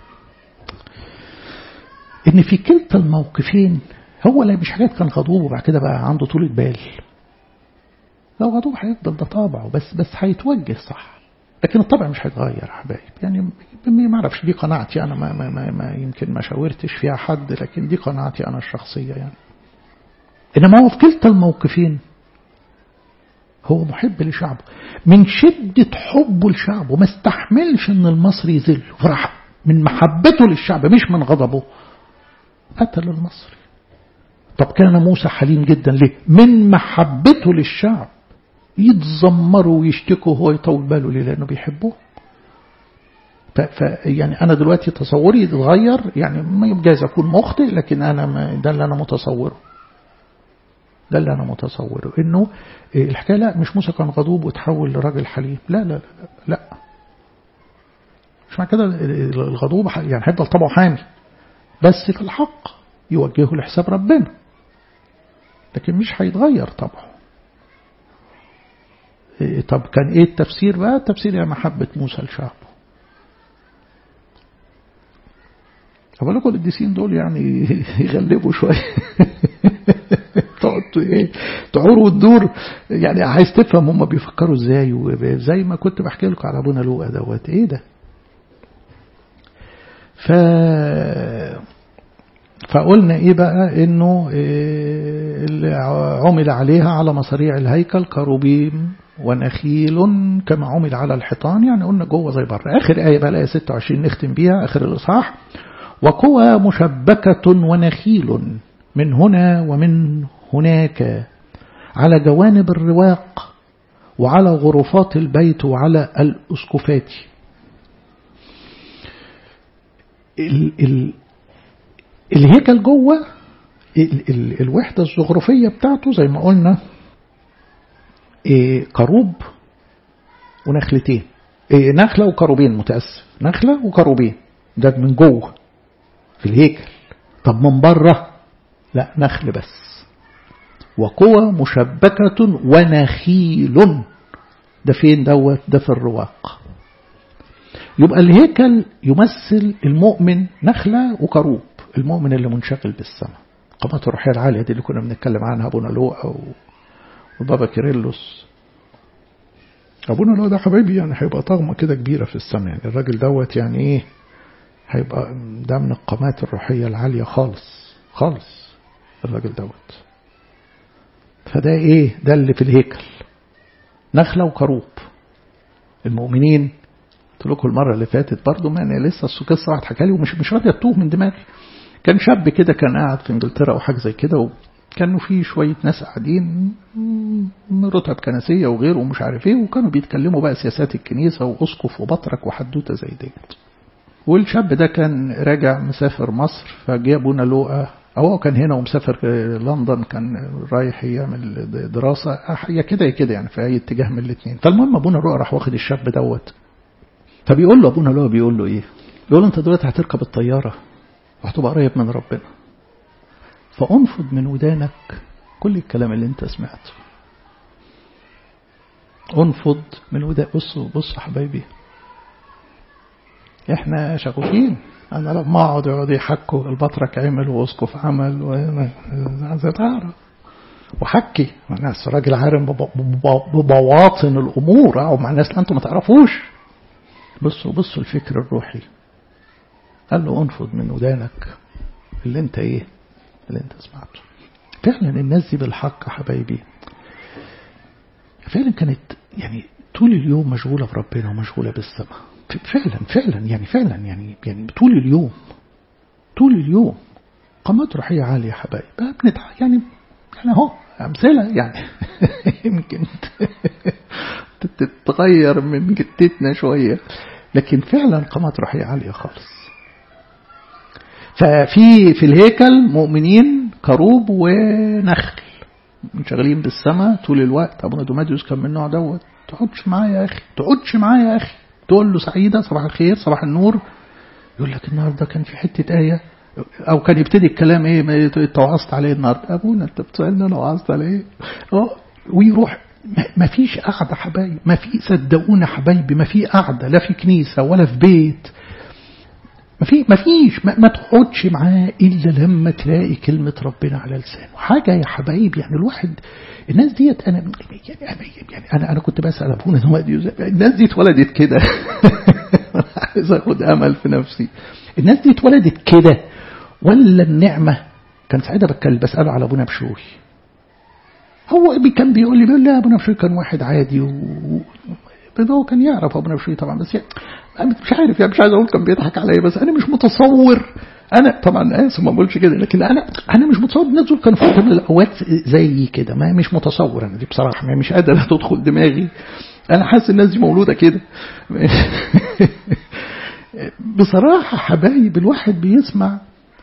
ان في كلتا الموقفين هو لا مش حاجات كان غضوب وبعد كده بقى عنده طولة بال لو غضوب هيفضل ده طابعه بس بس هيتوجه صح لكن الطبع مش هيتغير يا حبايب يعني ما اعرفش دي قناعتي انا ما, ما, ما, ما يمكن ما شاورتش فيها حد لكن دي قناعتي انا الشخصيه يعني انما هو في كلتا الموقفين هو محب لشعبه من شدة حبه لشعبه ما استحملش ان المصري يذل فرح من محبته للشعب مش من غضبه قتل المصري طب كان موسى حليم جدا ليه من محبته للشعب يتذمروا ويشتكوا هو يطول باله ليه لأنه بيحبوه ف يعني أنا دلوقتي تصوري يتغير يعني ما يجاز أكون مخطئ لكن أنا ما ده اللي أنا متصوره ده اللي أنا متصوره إنه الحكاية لا مش موسى كان غضوب وتحول لراجل حليم لا لا لا لا مش معنى كده الغضوب يعني هيفضل طبعه حامي بس في الحق يوجهه لحساب ربنا لكن مش هيتغير طبعه طب كان ايه التفسير بقى التفسير يا محبة موسى لشعبه أقول لكم القديسين دول يعني يغلبوا شوية تقعد ايه تعور وتدور يعني عايز تفهم هم بيفكروا ازاي وزي ما كنت بحكي لكم على ابونا لوقا دوت ايه ده ف فقلنا ايه بقى انه اللي عمل عليها على مصاريع الهيكل كروبيم ونخيل كما عمل على الحيطان يعني قلنا جوه زي بره اخر ايه بقى الايه 26 نختم بيها اخر الاصحاح وقوى مشبكة ونخيل من هنا ومن هناك على جوانب الرواق وعلى غرفات البيت وعلى الأسقفات ال ال الهيكل جوه ال ال الوحدة الزخرفية بتاعته زي ما قلنا إيه كروب ونخلتين إيه نخلة وكروبين متأسف نخلة وكروبين ده من جوه في الهيكل طب من بره لا نخل بس وقوى مشبكة ونخيل ده فين دوت ده في الرواق يبقى الهيكل يمثل المؤمن نخلة وكروب المؤمن اللي منشغل بالسماء قامات الروحية العالية دي اللي كنا بنتكلم عنها أبونا لوقا البابا كيرلس أبونا لو ده حبايبي يعني هيبقى طغمة كده كبيرة في السماء يعني الراجل دوت يعني إيه هيبقى ده من القامات الروحية العالية خالص خالص الراجل دوت فده إيه ده اللي في الهيكل نخلة وكروب المؤمنين قلت لكم المرة اللي فاتت برضه ما أنا لسه القصة واحد حكى لي ومش مش راضية تتوه من دماغي كان شاب كده كان قاعد في انجلترا او حاجه زي كده وكانوا في شويه ناس قاعدين رتب كنسيه وغيره ومش عارف ايه وكانوا بيتكلموا بقى سياسات الكنيسه واسقف وبطرك وحدوته زي ديت والشاب ده كان راجع مسافر مصر فجه ابونا لوقا هو كان هنا ومسافر لندن كان رايح يعمل دراسه يا كده يا كده يعني في اي اتجاه من الاثنين فالمهم ابونا لوقا راح واخد الشاب دوت فبيقول له ابونا لوقا بيقول له ايه؟ بيقول له انت دلوقتي هتركب الطياره وهتبقى قريب من ربنا فانفض من ودانك كل الكلام اللي انت سمعته انفض من ودانك بصوا بصوا حبايبي احنا شغوفين انا لما اقعد يقعد يحكوا البطرك عمل واسقف عمل عايز تعرف وحكي مع ناس راجل عارم ببواطن الامور او مع ناس انتم ما تعرفوش بصوا بصوا الفكر الروحي قال له انفض من ودانك اللي انت ايه اللي انت سمعته فعلا الناس دي بالحق حبايبي فعلا كانت يعني طول اليوم مشغولة بربنا ومشغولة بالسماء فعلا فعلا يعني فعلا يعني يعني طول اليوم طول اليوم قامات روحية عالية يا حبايب بنتع... يعني يعني اهو أمثلة يعني يمكن تتغير من جدتنا شوية لكن فعلا قامات روحية عالية خالص ففي في الهيكل مؤمنين كروب ونخل منشغلين بالسماء طول الوقت ابونا دوماديوس كان من النوع دوت تقعدش معايا يا اخي تقعدش معايا يا اخي تقول له سعيده صباح الخير صباح النور يقول لك النهارده كان في حته ايه او كان يبتدي الكلام ايه انت وعظت عليه النهارده ابونا انت بتسالني انا وعظت على ايه اه ويروح ما فيش قعده حبايب ما في صدقونا حبايبي ما في قعده لا في كنيسه ولا في بيت ما في ما فيش ما, ما تقعدش معاه الا لما تلاقي كلمه ربنا على لسانه حاجه يا حبايب يعني الواحد الناس ديت انا يعني يعني انا انا كنت بسال ابونا دلوقتي الناس دي اتولدت كده عايز اخد امل في نفسي الناس دي اتولدت كده ولا النعمه كان ساعتها بتكلم بساله على ابونا بشوي هو كان بيقول لي بيقول لا ابونا بشوي كان واحد عادي و... هو كان يعرف ابونا بشوي طبعا بس يعني مش عارف يعني مش عايز اقول كان بيضحك عليا بس انا مش متصور انا طبعا اسف ما بقولش كده لكن انا انا مش متصور الناس دول كانوا في وقت من الاوقات زي كده ما مش متصور انا دي بصراحه ما مش قادر تدخل دماغي انا حاسس الناس دي مولوده كده بصراحه حبايب الواحد بيسمع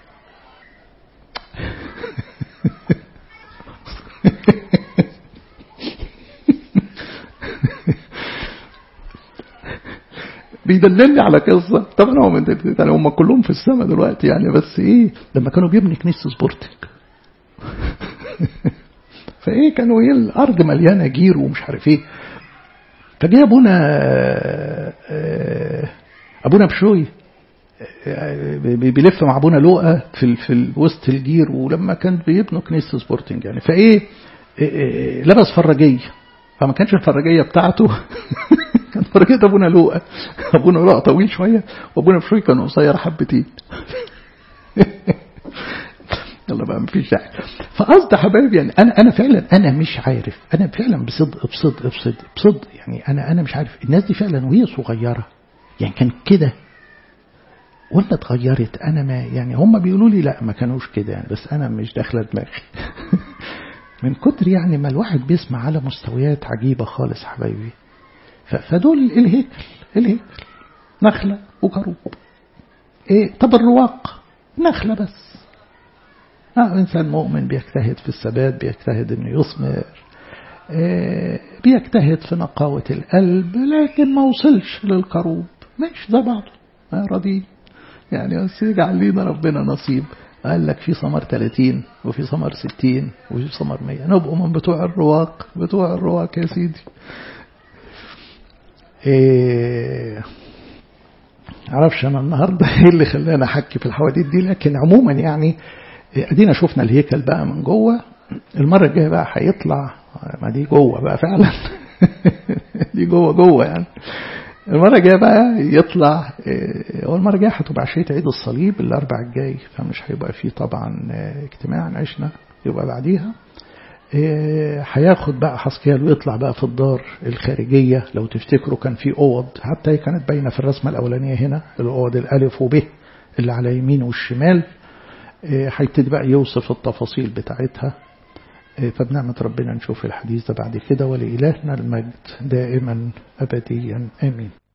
بيدللني على قصة طبعا هم يعني هم كلهم في السماء دلوقتي يعني بس ايه لما كانوا بيبني كنيسة سبورتنج فايه كانوا ايه الارض مليانه جير ومش عارف ايه فجاء ابونا ابونا بشوي بيلف مع ابونا لوقا في في وسط الجير ولما كان بيبنوا كنيسه سبورتنج يعني فايه لبس فراجيه فما كانش الفراجيه بتاعته كان فرجة ابونا لوقا ابونا لوقا طويل شويه وابونا بشوي كان قصير حبتين يلا بقى مفيش داعي فقصد حبايبي يعني انا انا فعلا انا مش عارف انا فعلا بصدق بصدق بصدق بصدق يعني انا انا مش عارف الناس دي فعلا وهي صغيره يعني كان كده ولا اتغيرت انا ما يعني هم بيقولوا لي لا ما كانوش كده يعني بس انا مش داخله دماغي من كتر يعني ما الواحد بيسمع على مستويات عجيبه خالص حبايبي فدول الهيكل الهيكل نخله وكروب ايه طب الرواق نخله بس آه إنسان مؤمن بيجتهد في الثبات بيجتهد إنه يثمر آه بيجتهد في نقاوة القلب لكن ما وصلش للكروب مش زي بعضه آه راضي يعني بس يجعل لينا ربنا نصيب قال لك في ثمر 30 وفي ثمر 60 وفي ثمر 100 نبقوا من بتوع الرواق بتوع الرواق يا سيدي إيه عرفش انا النهارده ايه اللي خلاني احكي في الحواديت دي لكن عموما يعني ادينا شفنا الهيكل بقى من جوه المره الجايه بقى هيطلع ما دي جوه بقى فعلا دي جوه جوه يعني المرة الجاية بقى يطلع هو المرة الجاية هتبقى عشية عيد الصليب الأربع الجاي فمش هيبقى فيه طبعا اجتماع عشنا يبقى بعديها هياخد بقى حسكيال ويطلع بقى في الدار الخارجية لو تفتكروا كان في أوض حتى هي كانت باينة في الرسمة الأولانية هنا الأوض الألف وب اللي على يمين والشمال هيبتدي بقى يوصف التفاصيل بتاعتها فبنعمة ربنا نشوف الحديث ده بعد كده ولإلهنا المجد دائما أبديا آمين